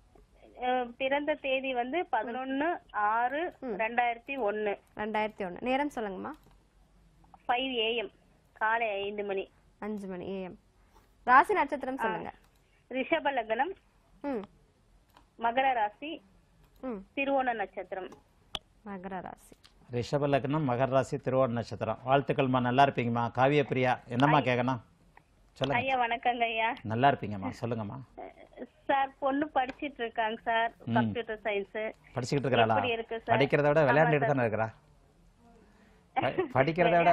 அஹ் பிறந்த தேதி வந்து பதினொன்னு ஆறு ரெண்டாயிரத்தி ஒன்னு ரெண்டாயிரத்தி ஒன்று நேரம் சொல்லுங்கம்மா ஃபைவ் ஏஎம் காலை ஐந்து மணி அஞ்சு மணி ஏஎம் ராசி நட்சத்திரம் சொல்லுங்க ரிஷப லக்னம் ம் மகர ராசி ம் திருவோண நட்சத்திரம் மகர ராசி ரிஷப லக்னம் மகர ராசி திருவோண நட்சத்திரம் வாழ்த்துக்கள்மா நல்லா இருப்பீங்கம்மா காவிய பிரியா என்னம்மா கேட்கணும் சொல்லுங்க ஐயா வணக்கங்க ஐயா நல்லா இருப்பீங்கம்மா சொல்லுங்கம்மா சார் பொண்ணு படிச்சிட்டு இருக்காங்க சார் ம். கம்ப்யூட்டர் சயின்ஸ் படிச்சுக்கிட்டு இருக்கிறாளா எப்படி இருக்கு சார் படிக்கிறத விட ஆமா விளையாண்டுட்டு சார். தானே இருக்கிறா ப- படிக்கிறத விட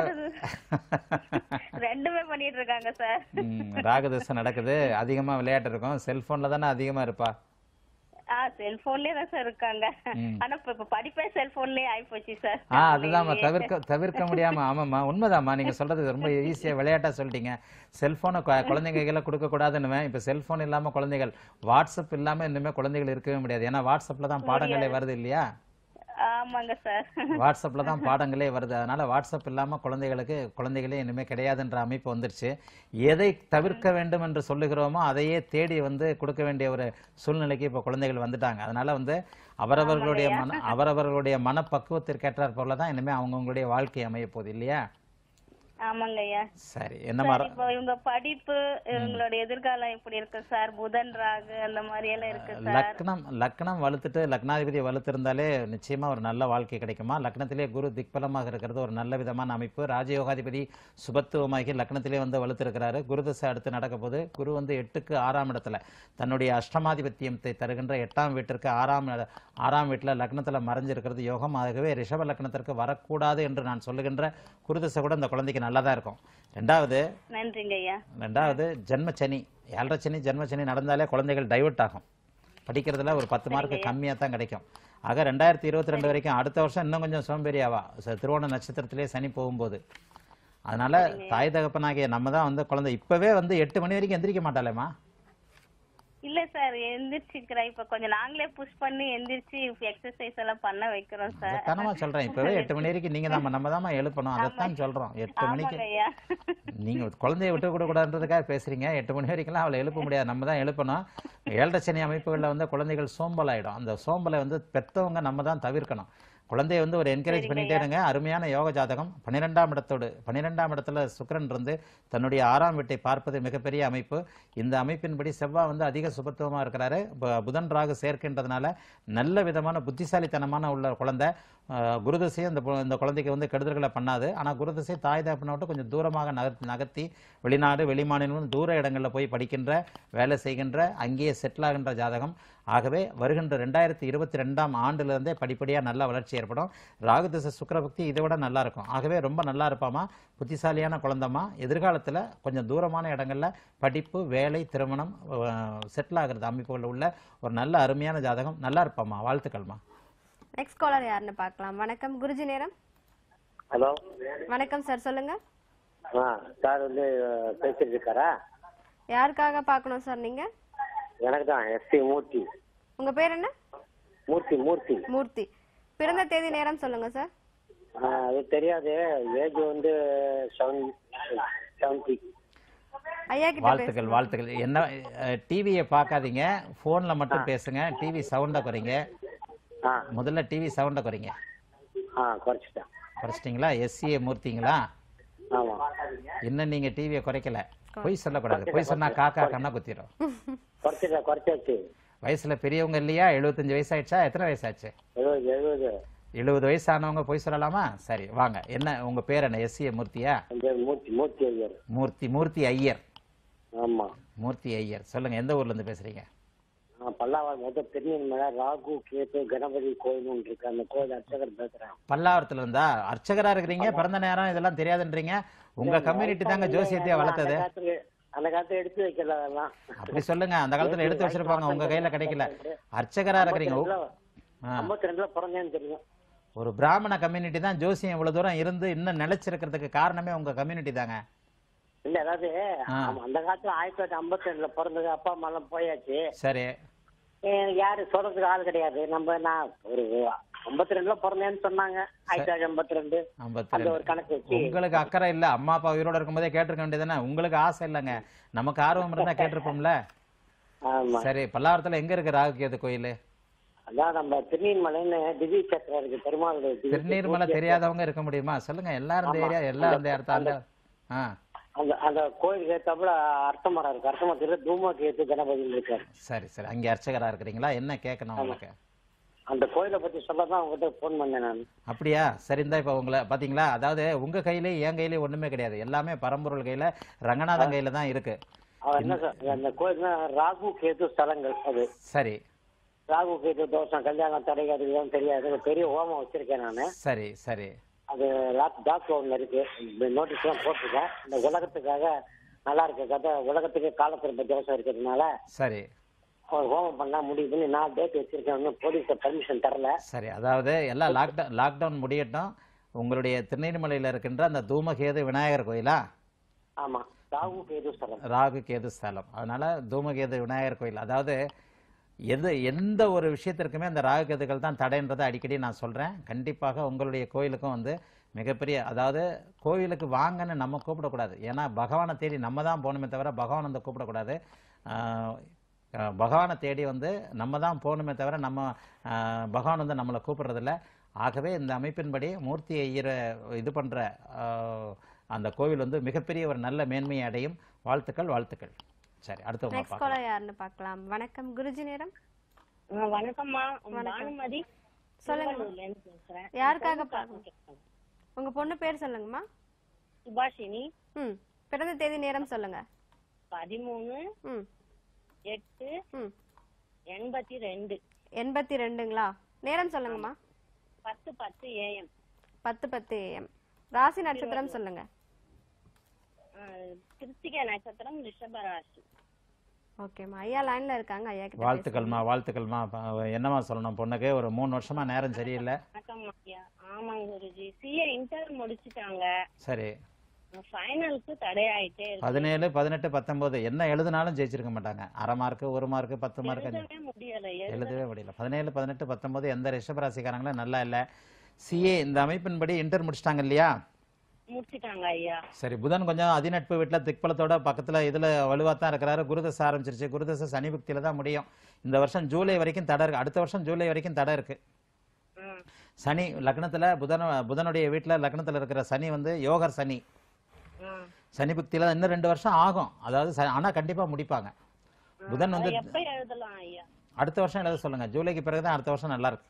ரெண்டுமே பண்ணிட்டு இருக்காங்க சார் ம், ராகதசை நடக்குது அதிகமா விளையாட்டு இருக்கும் செல்போன்ல தானே அதிகமா இருப்பா ஆ செல்போன்லயே தான் சார் இருக்காங்க ம். ஆனா இப்ப இப்ப படிப்பே செல்போன்லயே ஆயிப்போச்சு சார் ஆ அதுதாம்மா தவிர்க்க தவிர்க்க முடியாம ஆமாம்மா உண்மைதாம்மா நீங்க சொல்றது ரொம்ப ஈஸியா விளையாட்டா சொல்லிட்டீங்க செல்போனை குழந்தைங்க கையில கொடுக்க கூடாதுன்னுவேன் இப்ப செல்போன் இல்லாம குழந்தைகள் வாட்ஸ்அப் இல்லாம இனிமே குழந்தைகள் இருக்கவே முடியாது ஏன்னா வாட்ஸ்அப்ல தான் பாடங்களே வருது இல்லையா ஆமாங்க சார் வாட்ஸ்அப்ல தான் பாடங்களே வருது அதனால வாட்ஸ்அப் இல்லாம குழந்தைகளுக்கு குழந்தைகளே இனிமே கிடையாதுன்ற அமைப்பு வந்துருச்சு எதை தவிர்க்க வேண்டும் என்று சொல்லுகிறோமோ அதையே தேடி வந்து கொடுக்க வேண்டிய ஒரு சூழ்நிலைக்கு இப்போ குழந்தைகள் வந்துட்டாங்க அதனால வந்து அவரவர்களுடைய மன அவரவர்களுடைய மனப்பக்குவத்திற்கேற்றாற் போல தான் இனிமே அவங்கவுங்களுடைய வாழ்க்கை அமைய போகுது இல்லையா ஆமாங்க ஐயா சரி என்ன சார், மாதிரி இப்போ இவங்க படிப்பு இவங்களோட எதிர்காலம் எப்படி இருக்கு சார் புதன் ராகு அந்த மாதிரி எல்லாம் இருக்கு சார் லக்னம் லக்னம் வலுத்துட்டு லக்னாதிபதி வலுத்திருந்தாலே நிச்சயமா ஒரு நல்ல வாழ்க்கை கிடைக்குமா லக்னத்திலே குரு திக்பலமாக இருக்கிறது ஒரு நல்ல விதமான அமைப்பு ராஜயோகாதிபதி சுபத்துவமாகி லக்னத்திலே வந்து வலுத்திருக்கிறாரு குரு தசை அடுத்து நடக்க போது குரு வந்து எட்டுக்கு ஆறாம் இடத்துல தன்னுடைய அஷ்டமாதிபத்தியத்தை தருகின்ற எட்டாம் வீட்டிற்கு ஆறாம் இட- ஆறாம் வீட்டில் லக்னத்தில் மறைஞ்சிருக்கிறது யோகம் ஆகவே ரிஷப லக்னத்திற்கு வரக்கூடாது என்று நான் சொல்லுகின்ற குருதசை கூட இந்த குழந்தைக்கு நல்லதா இருக்கும் ரெண்டாவது நன்றிங்க ஐயா ரெண்டாவது ஜென்மச்சனி ஏழரை சனி ஜென்மச்சனி நடந்தாலே குழந்தைகள் டைவர்ட் ஆகும் படிக்கிறதுல ஒரு பத்து மார்க் கம்மியாக தான் கிடைக்கும் ஆக ரெண்டாயிரத்தி இருபத்தி ரெண்டு வரைக்கும் அடுத்த வருஷம் இன்னும் கொஞ்சம் சோம்பேறியாவா ச- திருவோண நட்சத்திரத்திலே சனி போகும்போது அதனால தாய் தகப்பனாகிய நம்ம தான் வந்து குழந்தை இப்பவே வந்து எட்டு மணி வரைக்கும் எந்திரிக்க மாட்டாளேம்மா இல்ல சார் எந்திரிச்சுக்கிறேன் இப்ப கொஞ்சம் நாங்களே புஷ் பண்ணி எந்திரிச்சு எக்ஸசைஸ் எல்லாம் பண்ண வைக்கிறோம் சார் தானமா சொல்றேன் இப்பவே எட்டு மணி வரைக்கும் நீங்க தான் நம்ம தான் எழுப்பணும் அதைத்தான் சொல்றோம் எட்டு மணிக்கு ஆமாங்க ஐயா நீங்க குழந்தைய விட்டு கொடுக்க கூடாதுன்றதுக்காக பேசுறீங்க எட்டு மணி வரைக்கும்லாம் அவளை எழுப்ப முடியாது நம்ம தான் எழுப்பணும் ஏழரை சனி அமைப்புகளில் வந்து குழந்தைகள் சோம்பல் ஆயிடும் அந்த சோம்பலை வந்து பெத்தவங்க நம்ம தான் தவிர்க்கணும் குழந்தைய வந்து ஒரு என்கரேஜ் பண்ணிட்டே இருங்க அருமையான யோக ஜாதகம் பன்னிரெண்டாம் இடத்தோடு பன்னிரெண்டாம் இடத்துல சுக்கிரன் இருந்து தன்னுடைய ஆறாம் வீட்டை பார்ப்பது மிகப்பெரிய அமைப்பு இந்த அமைப்பின்படி செவ்வாய் வந்து அதிக சுபத்துவமா இருக்கிறாரு ப- புதன் ராகு சேர்க்கின்றதுனால நல்ல விதமான புத்திசாலித்தனமான உள்ள குழந்தை அஹ், குருதசையும் இந்த கு- இந்த குழந்தைக்கு வந்து கெடுதல்களை பண்ணாது ஆனா குருதசை தாய் தகப்பனை விட்டு கொஞ்சம் தூரமாக நகர்த்தி நகர்த்தி வெளிநாடு வெளிமாநிலம் தூர இடங்களில் போய் படிக்கின்ற வேலை செய்கின்ற அங்கேயே செட்டில் ஆகின்ற ஜாதகம் ஆகவே வருகின்ற ரெண்டாயிரத்தி இருபத்தி ரெண்டாம் ஆண்டிலிருந்தே படிப்படியாக நல்ல வளர்ச்சி ஏற்படும் ராகுதிசை சுக்கரபக்தி இதை விட நல்லா இருக்கும் ஆகவே ரொம்ப நல்லா இருப்பாமா புத்திசாலியான குழந்தைமா எதிர்காலத்தில் கொஞ்சம் தூரமான இடங்கள்ல படிப்பு வேலை திருமணம் செட்டில் ஆகிறது அமைப்புகள் உள்ள ஒரு நல்ல அருமையான ஜாதகம் நல்லா இருப்பாம்மா வாழ்த்துக்கள்மா நெக்ஸ்ட் காலர் யாருன்னு பார்க்கலாம் வணக்கம் குருஜி நேரம் ஹலோ வணக்கம் சார் சொல்லுங்க ஆ சார் வந்து அஹ், பேசிட்டு இருக்காரா யாருக்காக பார்க்கணும் சார் நீங்க எனக்கு தான் எஸ்டி மூர்த்தி உங்க பேர் என்ன மூர்த்தி மூர்த்தி மூர்த்தி பிறந்த தேதி நேரம் சொல்லுங்க சார் ஆ, அது தெரியாது ஏஜ் வந்து செவன் செவன்டி ஐயா கிட்ட வாழ்த்துக்கள் வாழ்த்துக்கள் என்ன டிவியை பார்க்காதீங்க ஃபோன்ல மட்டும் பேசுங்க டிவி சவுண்டை குறைங்க முதல்ல டிவி சவுண்டை குறைங்க ஆ குறைச்சிட்டேன் குறைச்சிட்டிங்களா எஸ்சிஏ மூர்த்திங்களா ஆமா இன்னும் நீங்க டிவியை குறைக்கல பொய் சொல்லக்கூடாது பொய் சொன்னா காக்கா கண்ணா குத்திரும் குறைச்சிட்டேன் குறைச்சாச்சு வயசுல பெரியவங்க இல்லையா எழுபத்தஞ்சு வயசாயிடுச்சா எத்தனை வயசாச்சு எழுபது எழுபது எழுபது வயசானவங்க பொய் சொல்லலாமா சரி வாங்க என்ன உங்க பேர் என்ன எஸ்சிஏ மூர்த்தியா என் பேர் மூர்த்தி மூர்த்தி ஐயர் மூர்த்தி மூர்த்தி ஐயர் ஆமா மூர்த்தி ஐயர் சொல்லுங்க எந்த ஊர்ல இருந்து பேசுறீங்க நான் பல்லாவரம் மொத்தம் திருநெல் மேல ராகு கேத்து கணபதி கோயில் ஒன்று இருக்கு அந்த கோயில் அர்ச்சகர் பேசுறேன் பல்லாவரத்துல இருந்தா அர்ச்சகரா இருக்கிறீங்க பிறந்த நேரம் இதெல்லாம் தெரியாதுன்றீங்க உங்க கம்யூனிட்டி தாங்க ஜோசியத்தையே வளர்த்தது அந்த காலத்துல- அந்த காலத்துல எடுத்து வைக்கல அதெல்லாம் அப்படி சொல்லுங்க அந்த காலத்துல எடுத்து வச்சிருப்பாங்க உங்க கையில கிடைக்கல அர்ச்சகரா இருக்கிறீங்க ஆ. ஐம்பத்தி ரெண்டுல பிறந்தேன்னு தெரியும் ஒரு பிராமண கம்யூனிட்டி தான் ஜோசியம் இவ்வளவு தூரம் இருந்து இன்னும் நிலைச்சிருக்கிறதுக்கு காரணமே உங்க கம்யூனிட்டி தாங்க இல்ல அதாவது ஆ. ஆமா, அந்த காலத்துல ஆயிரத்தி தொள்ளாயிரத்தி ஐம்பத்தி ரெண்டுல பிறந்தது அப்பா அம்மா எல்லாம் போயாச்சு சரி எனக்கு யாரு சொல்றதுக்கு ஆள் கிடையாது நம்ம நான் ஒரு ஐம்பத்தி ரெண்டுல பிறந்தேன்னு சொன்னாங்க ஆயிரத்தி தொள்ளாயிரத்தி ஐம்பத்தி ரெண்டு ஐம்பத்தி அந்த ஒரு கணக்கு வச்சு உங்களுக்கு அக்கறை இல்ல அம்மா அப்பா உயிரோட இருக்கும்போதே கேட்டிருக்க வேண்டியதுதானே உங்களுக்கு ஆசை இல்லைங்க நமக்கு ஆர்வம் இருந்தா கேட்டிருப்போம்ல ஆமா சரி பல்லாவரத்துல எங்க இருக்கு ராகுகேது கோயில் அதான் நம்ம திருநீர்மலைன்னு திவ்ய சத்திரம் இருக்கு பெருமாள் திவ்ய திருநீர்மலை சத்திரம். தெரியாதவங்க இருக்க முடியுமா சொல்லுங்க எல்லாரும் இந்த ஆமா. ஏரியா எல்லாம் அந்த அந்த- இடத்த அந்த ஆ அந்த அந்த கோயிலுக்கு ஏத்தாப்புல அர்த்த மரம் இருக்கு அர்த்த மரத்துல தூமக்கு ஏத்து கணபதி இருக்காரு சரி சரி அங்கே அர்ச்சகரா இருக்கிறீங்களா என்ன கேட்கணும் உங்களுக்கு அந்த கோயிலை பத்தி சொல்லதான் உங்ககிட்ட போன் பண்ணேன் நான் அப்படியா சரி இந்தா இப்போ உங்களை பாத்தீங்களா அதாவது உங்க கையிலே என் கையிலே ஒண்ணுமே கிடையாது எல்லாமே பரம்பொருள் கையில ரங்கநாதன் கையில தான் இருக்கு அவன் என்ன சொ- அந்த கோயில்னா ராகு கேது ஸ்தலங்கள் அது சரி ராகு கேது தோஷம் கல்யாணம் தடை அது இதெல்லாம் தெரியாது ஒரு பெரிய ஹோமம் வச்சிருக்கேன் நானு சரி சரி அது லாக் டாக் ஒன்று இருக்கு நோட்டீஸ் எல்லாம் போட்டிருக்கேன் இந்த உலகத்துக்காக நல்லா இருக்கு கதை உலகத்துக்கு காலத்திருப்ப தோஷம் இருக்கிறதுனால சரி ஒரு ஹோமம் பண்ணா முடிவு பண்ணி நான் டேட் வச்சிருக்கேன் இன்னும் போலீஸ் பர்மிஷன் தரல சரி அதாவது எல்லாம் லாக்டவுன் லாக்டவுன் முடியட்டும் உங்களுடைய திருநெல்வேலியில் இருக்கின்ற அந்த தூமகேது விநாயகர் கோயிலா ஆமா ராகு கேது ஸ்தலம் ராகு கேது ஸ்தலம் அதனால தூமகேது விநாயகர் கோயில் அதாவது எது எந்த ஒரு விஷயத்திற்குமே அந்த ராகுகேதுகள் தான் தடைன்றதை அடிக்கடி நான் சொல்கிறேன் கண்டிப்பாக உங்களுடைய கோயிலுக்கும் வந்து மிகப்பெரிய அதாவது கோயிலுக்கு வாங்கன்னு நம்ம கூப்பிடக்கூடாது ஏன்னா பகவானை தேடி நம்ம தான் போகணுமே தவிர பகவான் வந்து கூப்பிடக்கூடாது ஆஹ் ஆஹ் பகவானை தேடி வந்து நம்ம தான் போகணுமே தவிர நம்ம ஆஹ் பகவான் வந்து நம்மளை கூப்பிடுறதில்ல ஆகவே இந்த அமைப்பின்படி மூர்த்தி ஐயரை இது பண்ணுற அந்த கோவில் வந்து மிகப்பெரிய ஒரு நல்ல மேன்மையை அடையும் வாழ்த்துக்கள் வாழ்த்துக்கள் சரி அடுத்தவங்க நெக்ஸ்ட் பார்க்கலாம் காலர் யாருன்னு பார்க்கலாம் வணக்கம் குருஜி நேரம் வணக்கம்மா வணக்கம். பானுமதி சொல்லுங்க. திருவள்ளூர்ல இருந்து பேசுறேன் யாருக்காக பொண்ணு பார்க்கணும்? கேட்கணும். உங்க பொண்ணு பேர் சொல்லுங்கம்மா சுபாஷினி ம் பிறந்த தேதி நேரம் சொல்லுங்க பதிமூணு ம் எட்டு ம் எண்பத்தி ரெண்டு எண்பத்தி ரெண்டுங்களா நேரம் சொல்லுங்கம்மா பத்து பத்து ஏஎம் பத்து பத்து ஏஎம் ராசி நட்சத்திரம் சொல்லுங்க கிருத்திகை நட்சத்திரம் ரிஷபராசி ஓகேம்மா ஐயா லைன்ல இருக்காங்க ஐயா கிட்ட வாழ்த்துக்கள்மா வாழ்த்துக்கள்மா ப- என்னம்மா சொல்லணும் பொண்ணுக்கு ஒரு மூணு வருஷமா நேரம் சரியில்லை வணக்கம் ஐயா ஆமாங்க குருஜி சிஏ இன்டர் முடிச்சுட்டாங்க சரி ஃபைனலுக்கு தடையாயிட்டே இருக்கு பதினேழு பதினெட்டு பத்தொம்போது என்ன எழுதினாலும் ஜெயிச்சிருக்க மாட்டாங்க அரை மார்க்கு ஒரு மார்க்கு பத்து மார்க்கு எழுதவே முடியல எழுத எழுதவே முடியல பதினேழு பதினெட்டு பத்தொம்போது எந்த ரிஷபராசிக்காரங்களும் நல்லா இல்லை சிஏ இந்த அமைப்பின்படி இன்டர் முடிச்சிட்டாங்க இல்லையா முடிச்சுட்டாங்க ஐயா சரி புதன் கொஞ்சம் அதிநட்பு வீட்டில் திக்பலத்தோட பக்கத்தில் இதில் வலுவாக தான் இருக்கிறாரு குருதசை ஆரம்பிச்சிருச்சு குருதசை சனி புக்தியில் தான் முடியும் இந்த வருஷம் ஜூலை வரைக்கும் தடை இருக்கு அடுத்த வருஷம் ஜூலை வரைக்கும் தடை இருக்கு ம். சனி லக்னத்தில் புதன் புதனுடைய வீட்டில் லக்னத்தில் இருக்கிற சனி வந்து யோகர் சனி ம். சனி புக்தியில் இன்னும் ரெண்டு வருஷம் ஆகும் அதாவது ச- ஆனா கண்டிப்பாக முடிப்பாங்க புதன் வந்து அது எப்ப எழுதலாம் ஐயா அடுத்த வருஷம் எழுத சொல்லுங்க ஜூலைக்கு பிறகு தான் அடுத்த வருஷம் நல்லா இருக்கு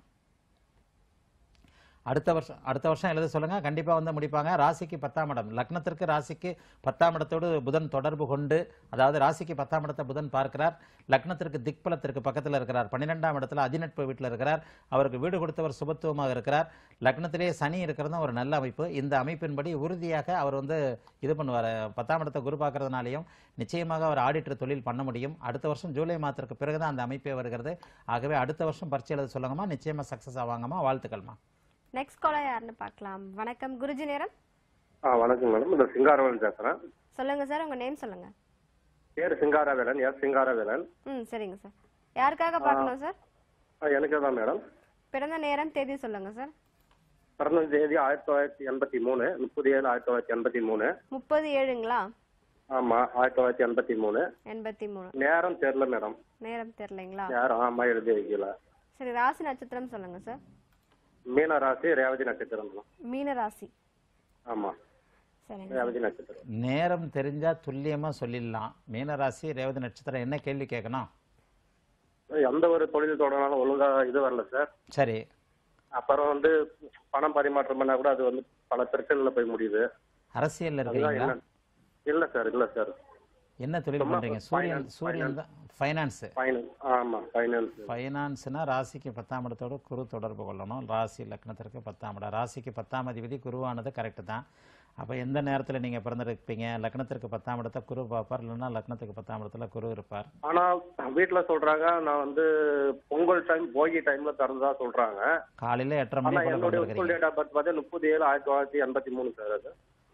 அடுத்த வருஷம் அடுத்த வருஷம் எழுத சொல்லுங்க கண்டிப்பா வந்து முடிப்பாங்க ராசிக்கு பத்தாம் இடம் லக்னத்திற்கு ராசிக்கு பத்தாம் இடத்தோடு புதன் தொடர்பு கொண்டு அதாவது ராசிக்கு பத்தாம் இடத்தை புதன் பார்க்கிறார் லக்னத்திற்கு திக்பலத்திற்கு பக்கத்தில் இருக்கிறார் பன்னிரெண்டாம் இடத்துல அதிநட்பு வீட்டில் இருக்கிறார் அவருக்கு வீடு கொடுத்தவர் சுபத்துவமாக இருக்கிறார் லக்னத்திலே சனி இருக்கிறதும் ஒரு நல்ல அமைப்பு இந்த அமைப்பின்படி உறுதியாக அவர் வந்து இது பண்ணுவார் பத்தாம் இடத்தை குரு பார்க்கறதுனாலையும் நிச்சயமாக அவர் ஆடிட்டர் தொழில் பண்ண முடியும் அடுத்த வருஷம் ஜூலை மாதத்திற்கு பிறகு தான் அந்த அமைப்பே வருகிறது ஆகவே அடுத்த வருஷம் பரீட்சை எழுத சொல்லுங்கம்மா நிச்சயமா சக்ஸஸ் ஆவாங்கம்மா வாழ்த்துக்கள்மா நெக்ஸ்ட் காலர் யாருன்னு பார்க்கலாம் வணக்கம் குருஜி நேரம் ஆ வணக்கம் மேடம் இந்த சிங்காரவேலன் பேசுறேன் சொல்லுங்க சார் உங்க நேம் சொல்லுங்க பேர் சிங்காரவேலன் எஸ் சிங்காரவேலன் ம் சரிங்க சார் யாருக்காக பார்க்கணும் சார் ஆ, எனக்கு தான் மேடம் பிறந்த நேரம் தேதி சொல்லுங்க சார் பிறந்த தேதி ஆயிரத்தி தொள்ளாயிரத்தி எண்பத்தி மூணு முப்பது ஏழு ஆயிரத்தி தொள்ளாயிரத்தி எண்பத்தி மூணு முப்பது ஏழுங்களா ஆமா ஆயிரத்தி தொள்ளாயிரத்தி எண்பத்தி மூணு எண்பத்தி மூணு நேரம் தெரியல மேடம் நேரம் தெரியலைங்களா நேரம் ஆமா எழுதி வைக்கல சரி ராசி நட்சத்திரம் சொல்லுங்க சார் மீன ராசி ரேவதி நட்சத்திரம் தான். மீன ராசி ஆமா சரிங்க ரேவதி நட்சத்திரம் நேரம் தெரிஞ்சா துல்லியமா சொல்லிடலாம் மீனராசி ரேவதி நட்சத்திரம் என்ன கேள்வி கேட்கணும் எந்த ஒரு தொழில் தொடங்கினாலும் ஒழுங்கா இது வரல சார் சரி அப்புறம் வந்து பணம் பரிமாற்றம் பண்ணா கூட அது வந்து பல பிரச்சனைல போய் முடியுது அரசியல்ல அதுதான் இருக்கீங்களா என்ன இல்ல சார் இல்ல சார் என்ன தொழில் சும்மா பண்றீங்க சூரியன் finance, சூரியன் தான் ஃபைனான்ஸ் ஃபைனான்ஸ் ஆமா ஃபைனான்ஸ் ஃபைனான்ஸ்னா ராசிக்கு பத்தாம் இடத்தோட குரு தொடர்பு கொள்ளணும் ராசி லக்னத்திற்கு பத்தாம் இடம் ராசிக்கு பத்தாம் அதிபதி குருவானது கரெக்டு தான் அப்போ எந்த நேரத்தில் நீங்கள் பிறந்திருப்பீங்க லக்னத்திற்கு பத்தாம் இடத்த குரு பார்ப்பார் இல்லைன்னா லக்னத்துக்கு பத்தாம் இடத்துல குரு இருப்பார் ஆனா வீட்ல சொல்றாங்க நான் வந்து பொங்கல் டைம் போகி டைம்ல திறந்ததா சொல்றாங்க காலையில் எட்டரை ஆனா மணி போல என்னுடைய ஸ்கூல் பிறந்திருக்கிறீங்க டேட் ஆஃப் பர்த் பார்த்தா முப்பது ஏழு ஆயிரத்தி தொள்ளாயிரத்தி எண்பத்தி மூணு சார் அது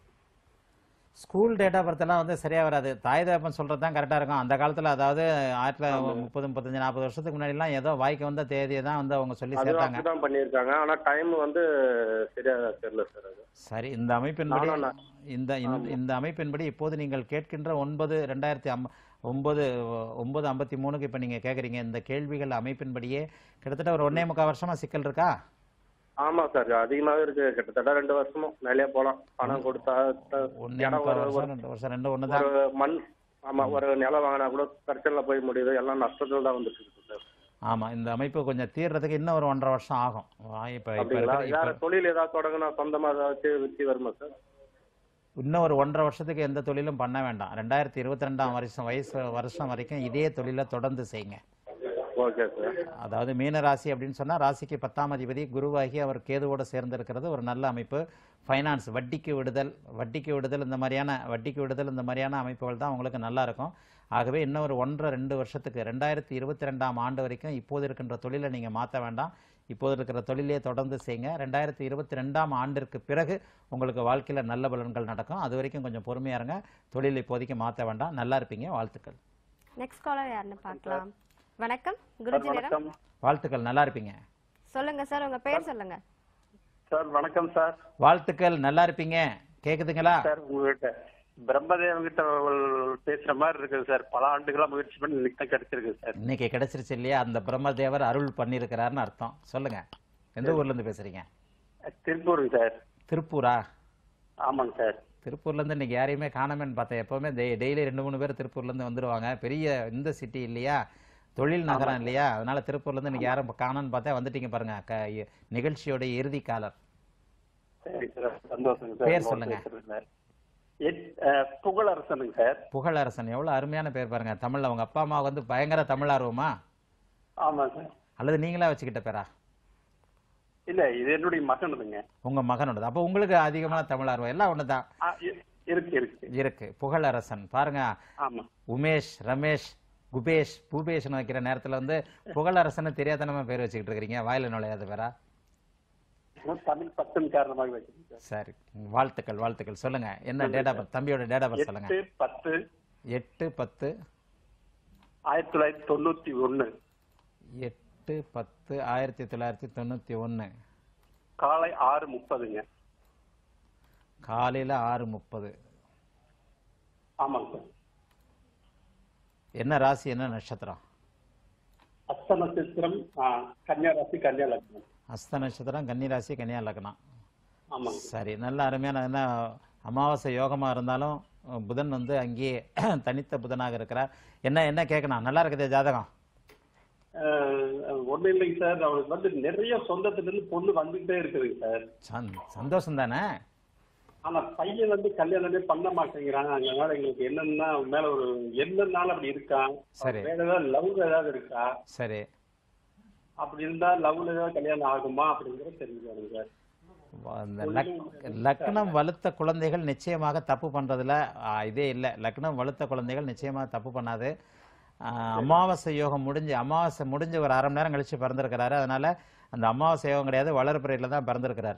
ஸ்கூல் டேட் ஆஃப் பர்த்லாம் வந்து சரியாக வராது தாய் தகப்பன் சொல்கிறது தான் கரெக்டாக இருக்கும் அந்த காலத்தில் அதாவது ஆயிரத்தி தொள்ளாயிரத்தி முப்பது முப்பத்தஞ்சு நாற்பது வருஷத்துக்கு முன்னாடிலாம் ஏதோ வாய்க்கு வந்த தேதியை தான் வந்து அவங்க சொல்லி அது சேர்த்தாங்க அப்படிதான் பண்ணியிருக்காங்க ஆனா டைம் வந்து சரியா தெரியல சார் அது சரி இந்த அமைப்பின்படி நானும் நான்- இந்த இந்த- இந்த அமைப்பின்படி இப்போது நீங்கள் கேட்கின்ற ஒன்பது ரெண்டாயிரத்தி அம் ஒன்பது ஒன்பது ஐம்பத்தி மூணுக்கு இப்போ நீங்கள் கேட்குறீங்க இந்த கேள்விகள் அமைப்பின்படியே கிட்டத்தட்ட ஒரு ஒன்னே முக்கால் வருஷமா சிக்கல் இருக்கா ஆமா சார் அதிகமாவே இருக்கு கிட்டத்தட்ட ரெண்டு வருஷமும் மேலே போலாம் பணம் கொடுத்தா த- ஒன்னே இடம் முக்கால் ஒரு- வருஷம் ஒரு- ரெண்டு வருஷம் ரெண்டு ஒன்று தான் ஒரு மண் ஆமா ஒரு நிலம் வாங்கினா கூட பிரச்சனைல போய் முடியுது எல்லாம் நஷ்டத்துல தான் வந்துட்டு இருக்கு சார் ஆமாம் இந்த அமைப்பு கொஞ்சம் தீர்றதுக்கு இன்னும் ஒரு ஒன்றரை வருஷம் ஆகும் இப்போ இப்போ அப்படிங்களா இருக்கிற வேற இப்போ தொழில் ஏதாவது தொடங்கினா சொந்தமா ஏதாச்சும் வித்தி வருமா சார் இன்னும் ஒரு ஒன்றரை வருஷத்துக்கு எந்த தொழிலும் பண்ண வேண்டாம் ரெண்டாயிரத்தி இருபத்தி ரெண்டாம் வருஷம் வயசு வருஷம் வரைக்கும் இதே தொழிலை தொடர்ந்து செய்யுங்க ஓகே சார் அதாவது மீன ராசி அப்படின்னு சொன்னா ராசிக்கு பத்தாம் அதிபதி குருவாகி அவர் கேதுவோடு சேர்ந்திருக்கிறது ஒரு நல்ல அமைப்பு ஃபைனான்ஸ் வட்டிக்கு விடுதல் வட்டிக்கு விடுதல் இந்த மாதிரியான வட்டிக்கு விடுதல் இந்த மாதிரியான அமைப்புகள் தான் உங்களுக்கு நல்லா இருக்கும் ஆகவே இன்னும் ஒரு ஒன்றரை ரெண்டு வருஷத்துக்கு ரெண்டாயிரத்தி இருபத்தி ரெண்டாம் ஆண்டு வரைக்கும் இப்போது இருக்கின்ற தொழிலை நீங்கள் மாற்ற வேண்டாம் இப்போது இருக்கிற தொழிலே தொடர்ந்து செய்யுங்க ரெண்டாயிரத்தி இருபத்தி ரெண்டாம் ஆண்டிற்கு பிறகு உங்களுக்கு வாழ்க்கையில் நல்ல பலன்கள் நடக்கும் அது வரைக்கும் கொஞ்சம் பொறுமையா இருங்க தொழில் இப்போதைக்கு மாற்ற வேண்டாம் நல்லா இருப்பீங்க வாழ்த்துக்கள் நெக்ஸ்ட் காலர் யாருன்னு பார்க்கலாம் வணக்கம் குருஜி நேரம் வாழ்த்துக்கள் நல்லா இருப்பீங்க சொல்லுங்க சார் உங்க பேர் சொல்லுங்க சார் வணக்கம் சார் வாழ்த்துக்கள் நல்லா இருப்பீங்க கேக்குதுங்களா சார் உங்ககிட்ட பிரம்மதேவன் கிட்ட பேசுற மாதிரி இருக்குது சார் பல ஆண்டுகளா முயற்சி பண்ணி இன்னைக்கு தான் கிடைச்சிருக்கு சார் இன்னைக்கு கிடைச்சிருச்சு இல்லையா அந்த பிரம்மதேவர் அருள் பண்ணியிருக்கிறாருன்னு அர்த்தம் சொல்லுங்க எந்த ஊர்ல இருந்து பேசுறீங்க திருப்பூருங்க சார் திருப்பூரா ஆமாங்க சார் திருப்பூர்ல இருந்து இன்னைக்கு யாரையுமே காணாமன்னு பார்த்தேன் எப்பவுமே டெய்- டெய்லி ரெண்டு மூணு பேர் திருப்பூர்ல இருந்து வந்துருவாங்க பெரிய இந்த சிட்டி இல்லையா தொழில் நகரம் இல்லையா அதனால திருப்பூர்ல இருந்து இன்னைக்கு யாரும் காணன்னு பார்த்தா வந்துட்டீங்க பாருங்க க- இ- நிகழ்ச்சியோட இறுதி காலர் சரி சார் சந்தோஷங்க சார் பேர் உங்களோட சொல்லுங்க. பேசுறது சார் எட்- அஹ், புகழரசனுங்க சார் புகழரசன் எவ்வளவு அருமையான பேர் பாருங்க தமிழ்ல உங்க அப்பா அம்மா வந்து பயங்கர தமிழ் ஆர்வமா ஆமா சார் அல்லது நீங்களா வச்சுக்கிட்ட பேரா இல்ல இது என்னுடைய மகனுதுங்க உங்க மகனோடது அப்போ உங்களுக்கு அதிகமான தமிழ் ஆர்வம் எல்லாம் ஒண்ணுதான் ஆ, இ- இருக்கு இருக்கு இருக்கு புகழரசன் பாருங்க ஆமா உமேஷ் ரமேஷ் குபேஷ் பூபேஷ்னு வைக்கிற நேரத்துல வந்து புகழரசன் தெரியாதனமா பேர் வச்சுக்கிட்டு இருக்கிறீங்க வாயில நுழையாத பேரா தமிழ் பத்தின் காரணமாக வச்சிருக்கேன் சார் சரி வாழ்த்துக்கள் வாழ்த்துக்கள் சொல்லுங்க என்ன டேட் ஆஃப் பர்த் தம்பியோட டேட் ஆஃப் பர்த் சொல்லுங்க எட்டு பத்து எட்டு பத்து ஆயிரத்தி தொள்ளாயிரத்தி தொண்ணூத்தி ஒண்ணு எட்டு பத்து ஆயிரத்தி தொள்ளாயிரத்தி தொண்ணூத்தி ஒண்ணு காலை ஆறு முப்பதுங்க காலையில ஆறு முப்பது ஆமாங்க சார் என்ன ராசி என்ன நட்சத்திரம் அஸ்த நட்சத்திரம் ஆ, கன்னியா ராசி கன்னியா லக்னம் அஸ்த நட்சத்திரம் கன்னி ராசி கன்னியா லக்னம் ஆமாங்க சரி நல்ல அருமையான என்ன அமாவாசை யோகமா இருந்தாலும் அஹ், புதன் வந்து அங்கேயே தனித்த புதனாக இருக்கிறார் என்ன என்ன கேட்கணும் நல்லா இருக்குது ஜாதகம் ஒன்றும் இல்லைங்க சார் அவளுக்கு வந்து நிறைய சொந்தத்துல இருந்து பொண்ணு வந்துகிட்டே இருக்குதுங்க சார் சந்- சந்தோஷம் தானே ஆனா பையன் வந்து கல்யாணமே பண்ண மாட்டேங்கிறான் அதனால எங்களுக்கு என்னன்னா அவன் மேல ஒரு என்னன்னால அப்படி இருக்கான் சரி. வேற ஏதாவது லவ் ஏதாவது இருக்கா சரி அப்படி இருந்தா லவ்ல ஏதாவது கல்யாணம் ஆகுமா அப்படிங்கறது தெரிஞ்சுக்கணும் சார் அந்த லக்- லக்னம் வலுத்த குழந்தைகள் நிச்சயமாக தப்பு பண்றதுல ஆ, இதே இல்லை லக்னம் வலுத்த குழந்தைகள் நிச்சயமாக தப்பு பண்ணாது ஆ, அமாவாசை யோகம் முடிஞ்சு அமாவாசை முடிஞ்சு ஒரு அரை மணி நேரம் கழிச்சு பிறந்திருக்கிறாரு அதனால அந்த அமாவாசை யோகம் கிடையாது வளர்பிறையில தான் பிறந்திருக்கிறார்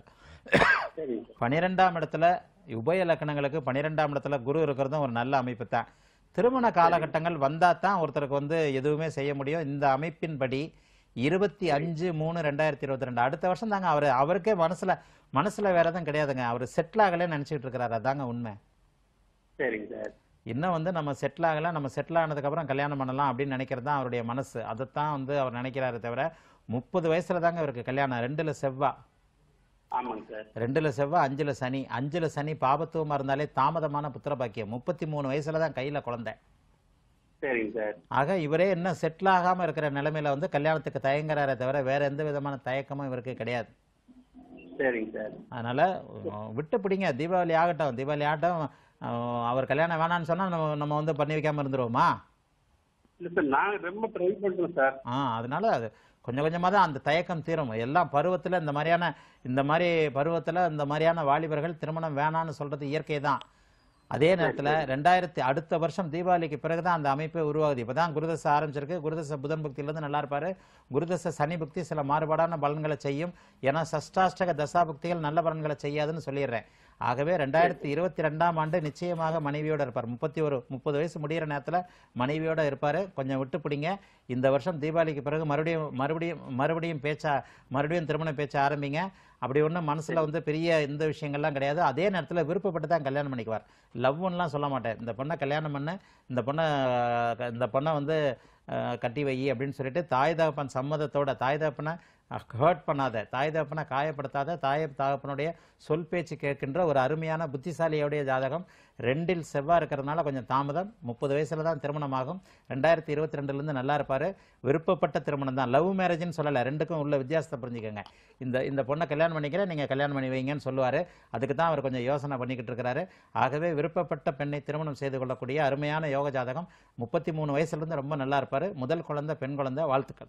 சரிங்க பனிரெண்டாம் இடத்துல உபய லக்கணங்களுக்கு பனிரெண்டாம் இடத்துல குரு இருக்கிறதும் ஒரு நல்ல அமைப்பு தான் திருமண காலகட்டங்கள் வந்தா தான் ஒருத்தருக்கு வந்து எதுவுமே செய்ய முடியும் இந்த அமைப்பின்படி இருபத்தி அஞ்சு மூணு ரெண்டாயிரத்தி இருபத்தி ரெண்டு அடுத்த வருஷம் தாங்க அவர் அவருக்கே மனசுல மனசுல வேற எதுவும் கிடையாதுங்க அவர் செட்டில் ஆகலைன்னு நினைச்சிட்டு இருக்கிறாரு அதாங்க உண்மை சரிங்க சார் இன்னும் வந்து நம்ம செட்டில் ஆகல நம்ம செட்டில் ஆனதுக்கப்புறம் கல்யாணம் பண்ணலாம் அப்படின்னு நினைக்கிறது தான் அவருடைய மனசு அதைத்தான் வந்து அவர் நினைக்கிறாரு தவிர முப்பது வயசுல தாங்க இவருக்கு கல்யாணம் ரெண்டுல செவ்வா ஆமாங்க சார் ரெண்டுல செவ்வாய் அஞ்சுல சனி அஞ்சுல சனி பாபத்துவமா இருந்தாலே தாமதமான புத்திர பாக்கியம் முப்பத்தி மூணு வயசுல தான் கையில குழந்தை சரிங்க சார் ஆக இவரே இன்னும் செட்டில் ஆகாம இருக்கிற நிலைமையில வந்து கல்யாணத்துக்கு தயங்குறாரே தவிர வேற எந்த விதமான தயக்கமும் இவருக்கு கிடையாது சரிங்க சார் அதனால அஹ், விட்டு பிடிங்க தீபாவளி ஆகட்டும் தீபாவளி ஆகட்டும் அஹ், அவர் கல்யாணம் வேணாம்னு சொன்னா நம்ம நம்ம வந்து பண்ணி வைக்காம இருந்துருவோமா இல்ல சார் நான் ரொம்ப ட்ரை பண்றேன் சார் ஆ அதனால அது கொஞ்சம் கொஞ்சமாக தான் அந்த தயக்கம் தீரும் எல்லாம் பருவத்தில் இந்த மாதிரியான இந்த மாதிரி பருவத்தில் இந்த மாதிரியான வாலிபர்கள் திருமணம் வேணான்னு சொல்றது இயற்கை தான் அதே நேரத்தில் ரெண்டாயிரத்தி அடுத்த வருஷம் தீபாவளிக்கு பிறகு தான் அந்த அமைப்பே உருவாகுது இப்போ தான் குருதசை ஆரம்பிச்சிருக்கு குருதசை புதன் பக்தியிலேருந்து நல்லா இருப்பாரு குருதசை சனி பக்தி சில மாறுபாடான பலன்களை செய்யும் ஏன்னா சஷ்டாஷ்டக தசா பக்திகள் நல்ல பலன்களை செய்யாதுன்னு சொல்லிடுறேன் ஆகவே ரெண்டாயிரத்தி இருபத்தி ரெண்டாம் ஆண்டு நிச்சயமாக மனைவியோட இருப்பார் முப்பத்தி ஒரு முப்பது வயசு முடியிற நேரத்தில் மனைவியோட இருப்பார் கொஞ்சம் விட்டு பிடிங்க இந்த வருஷம் தீபாவளிக்கு பிறகு மறுபடியும் மறுபடியும் மறுபடியும் பேச்சா மறுபடியும் திருமண பேச்ச ஆரம்பிங்க அப்படி ஒன்றும் மனசுல வந்து பெரிய இந்த விஷயங்கள்லாம் கிடையாது அதே நேரத்தில் விருப்பப்பட்டு தான் கல்யாணம் பண்ணிக்குவார் லவ்னுலாம் சொல்ல மாட்டேன் இந்த பொண்ணை கல்யாணம் பண்ண இந்த பொண்ணை அஹ், இந்த பொண்ணை வந்து அஹ், கட்டி வை அப்படின்னு சொல்லிட்டு தாய் தகப்பன் சம்மதத்தோட தாய் தகப்பனை ஹர்ட் பண்ணாத தாய் தகப்பனை காயப்படுத்தாத தாய் தகப்பனுடைய சொல் பேச்சு கேட்கின்ற ஒரு அருமையான புத்திசாலியோடைய ஜாதகம் ரெண்டில் செவ்வாய் இருக்கிறதுனால கொஞ்சம் தாமதம் முப்பது வயசுல தான் திருமணமாகும் ரெண்டாயிரத்தி இருபத்தி ரெண்டுலேருந்து நல்லா இருப்பாரு விருப்பப்பட்ட திருமணம் தான் லவ் மேரேஜ்னு சொல்லலை ரெண்டுக்கும் உள்ள வித்தியாசத்தை புரிஞ்சுக்கோங்க இந்த இந்த பொண்ணை கல்யாணம் பண்ணிக்கிறேன் நீங்கள் கல்யாணம் பண்ணி வைங்கன்னு சொல்லுவார் அதுக்கு தான் அவர் கொஞ்சம் யோசனை பண்ணிக்கிட்டு இருக்கிறாரு ஆகவே விருப்பப்பட்ட பெண்ணை திருமணம் செய்து கொள்ளக்கூடிய அருமையான யோக ஜாதகம் முப்பத்தி மூணு வயசுலேருந்து ரொம்ப நல்லா இருப்பார் முதல் குழந்தை பெண் குழந்தை வாழ்த்துக்கள்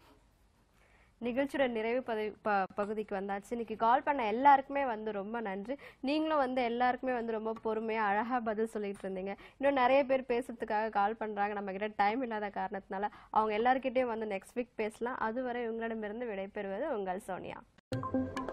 நிகழ்ச்சியோட நிறைவு பதவி ப- பகுதிக்கு வந்தாச்சு இன்னைக்கு கால் பண்ண எல்லாருக்குமே வந்து ரொம்ப நன்றி நீங்களும் வந்து எல்லாருக்குமே வந்து ரொம்ப பொறுமையா அழகா பதில் சொல்லிட்டு இருந்தீங்க இன்னும் நிறைய பேர் பேசுறதுக்காக கால் பண்றாங்க நம்ம கிட்ட டைம் இல்லாத காரணத்தினால அவங்க எல்லார்கிட்டயும் வந்து நெக்ஸ்ட் வீக் பேசலாம் அதுவரை உங்களிடமிருந்து விடைபெறுவது உங்கள் சோனியா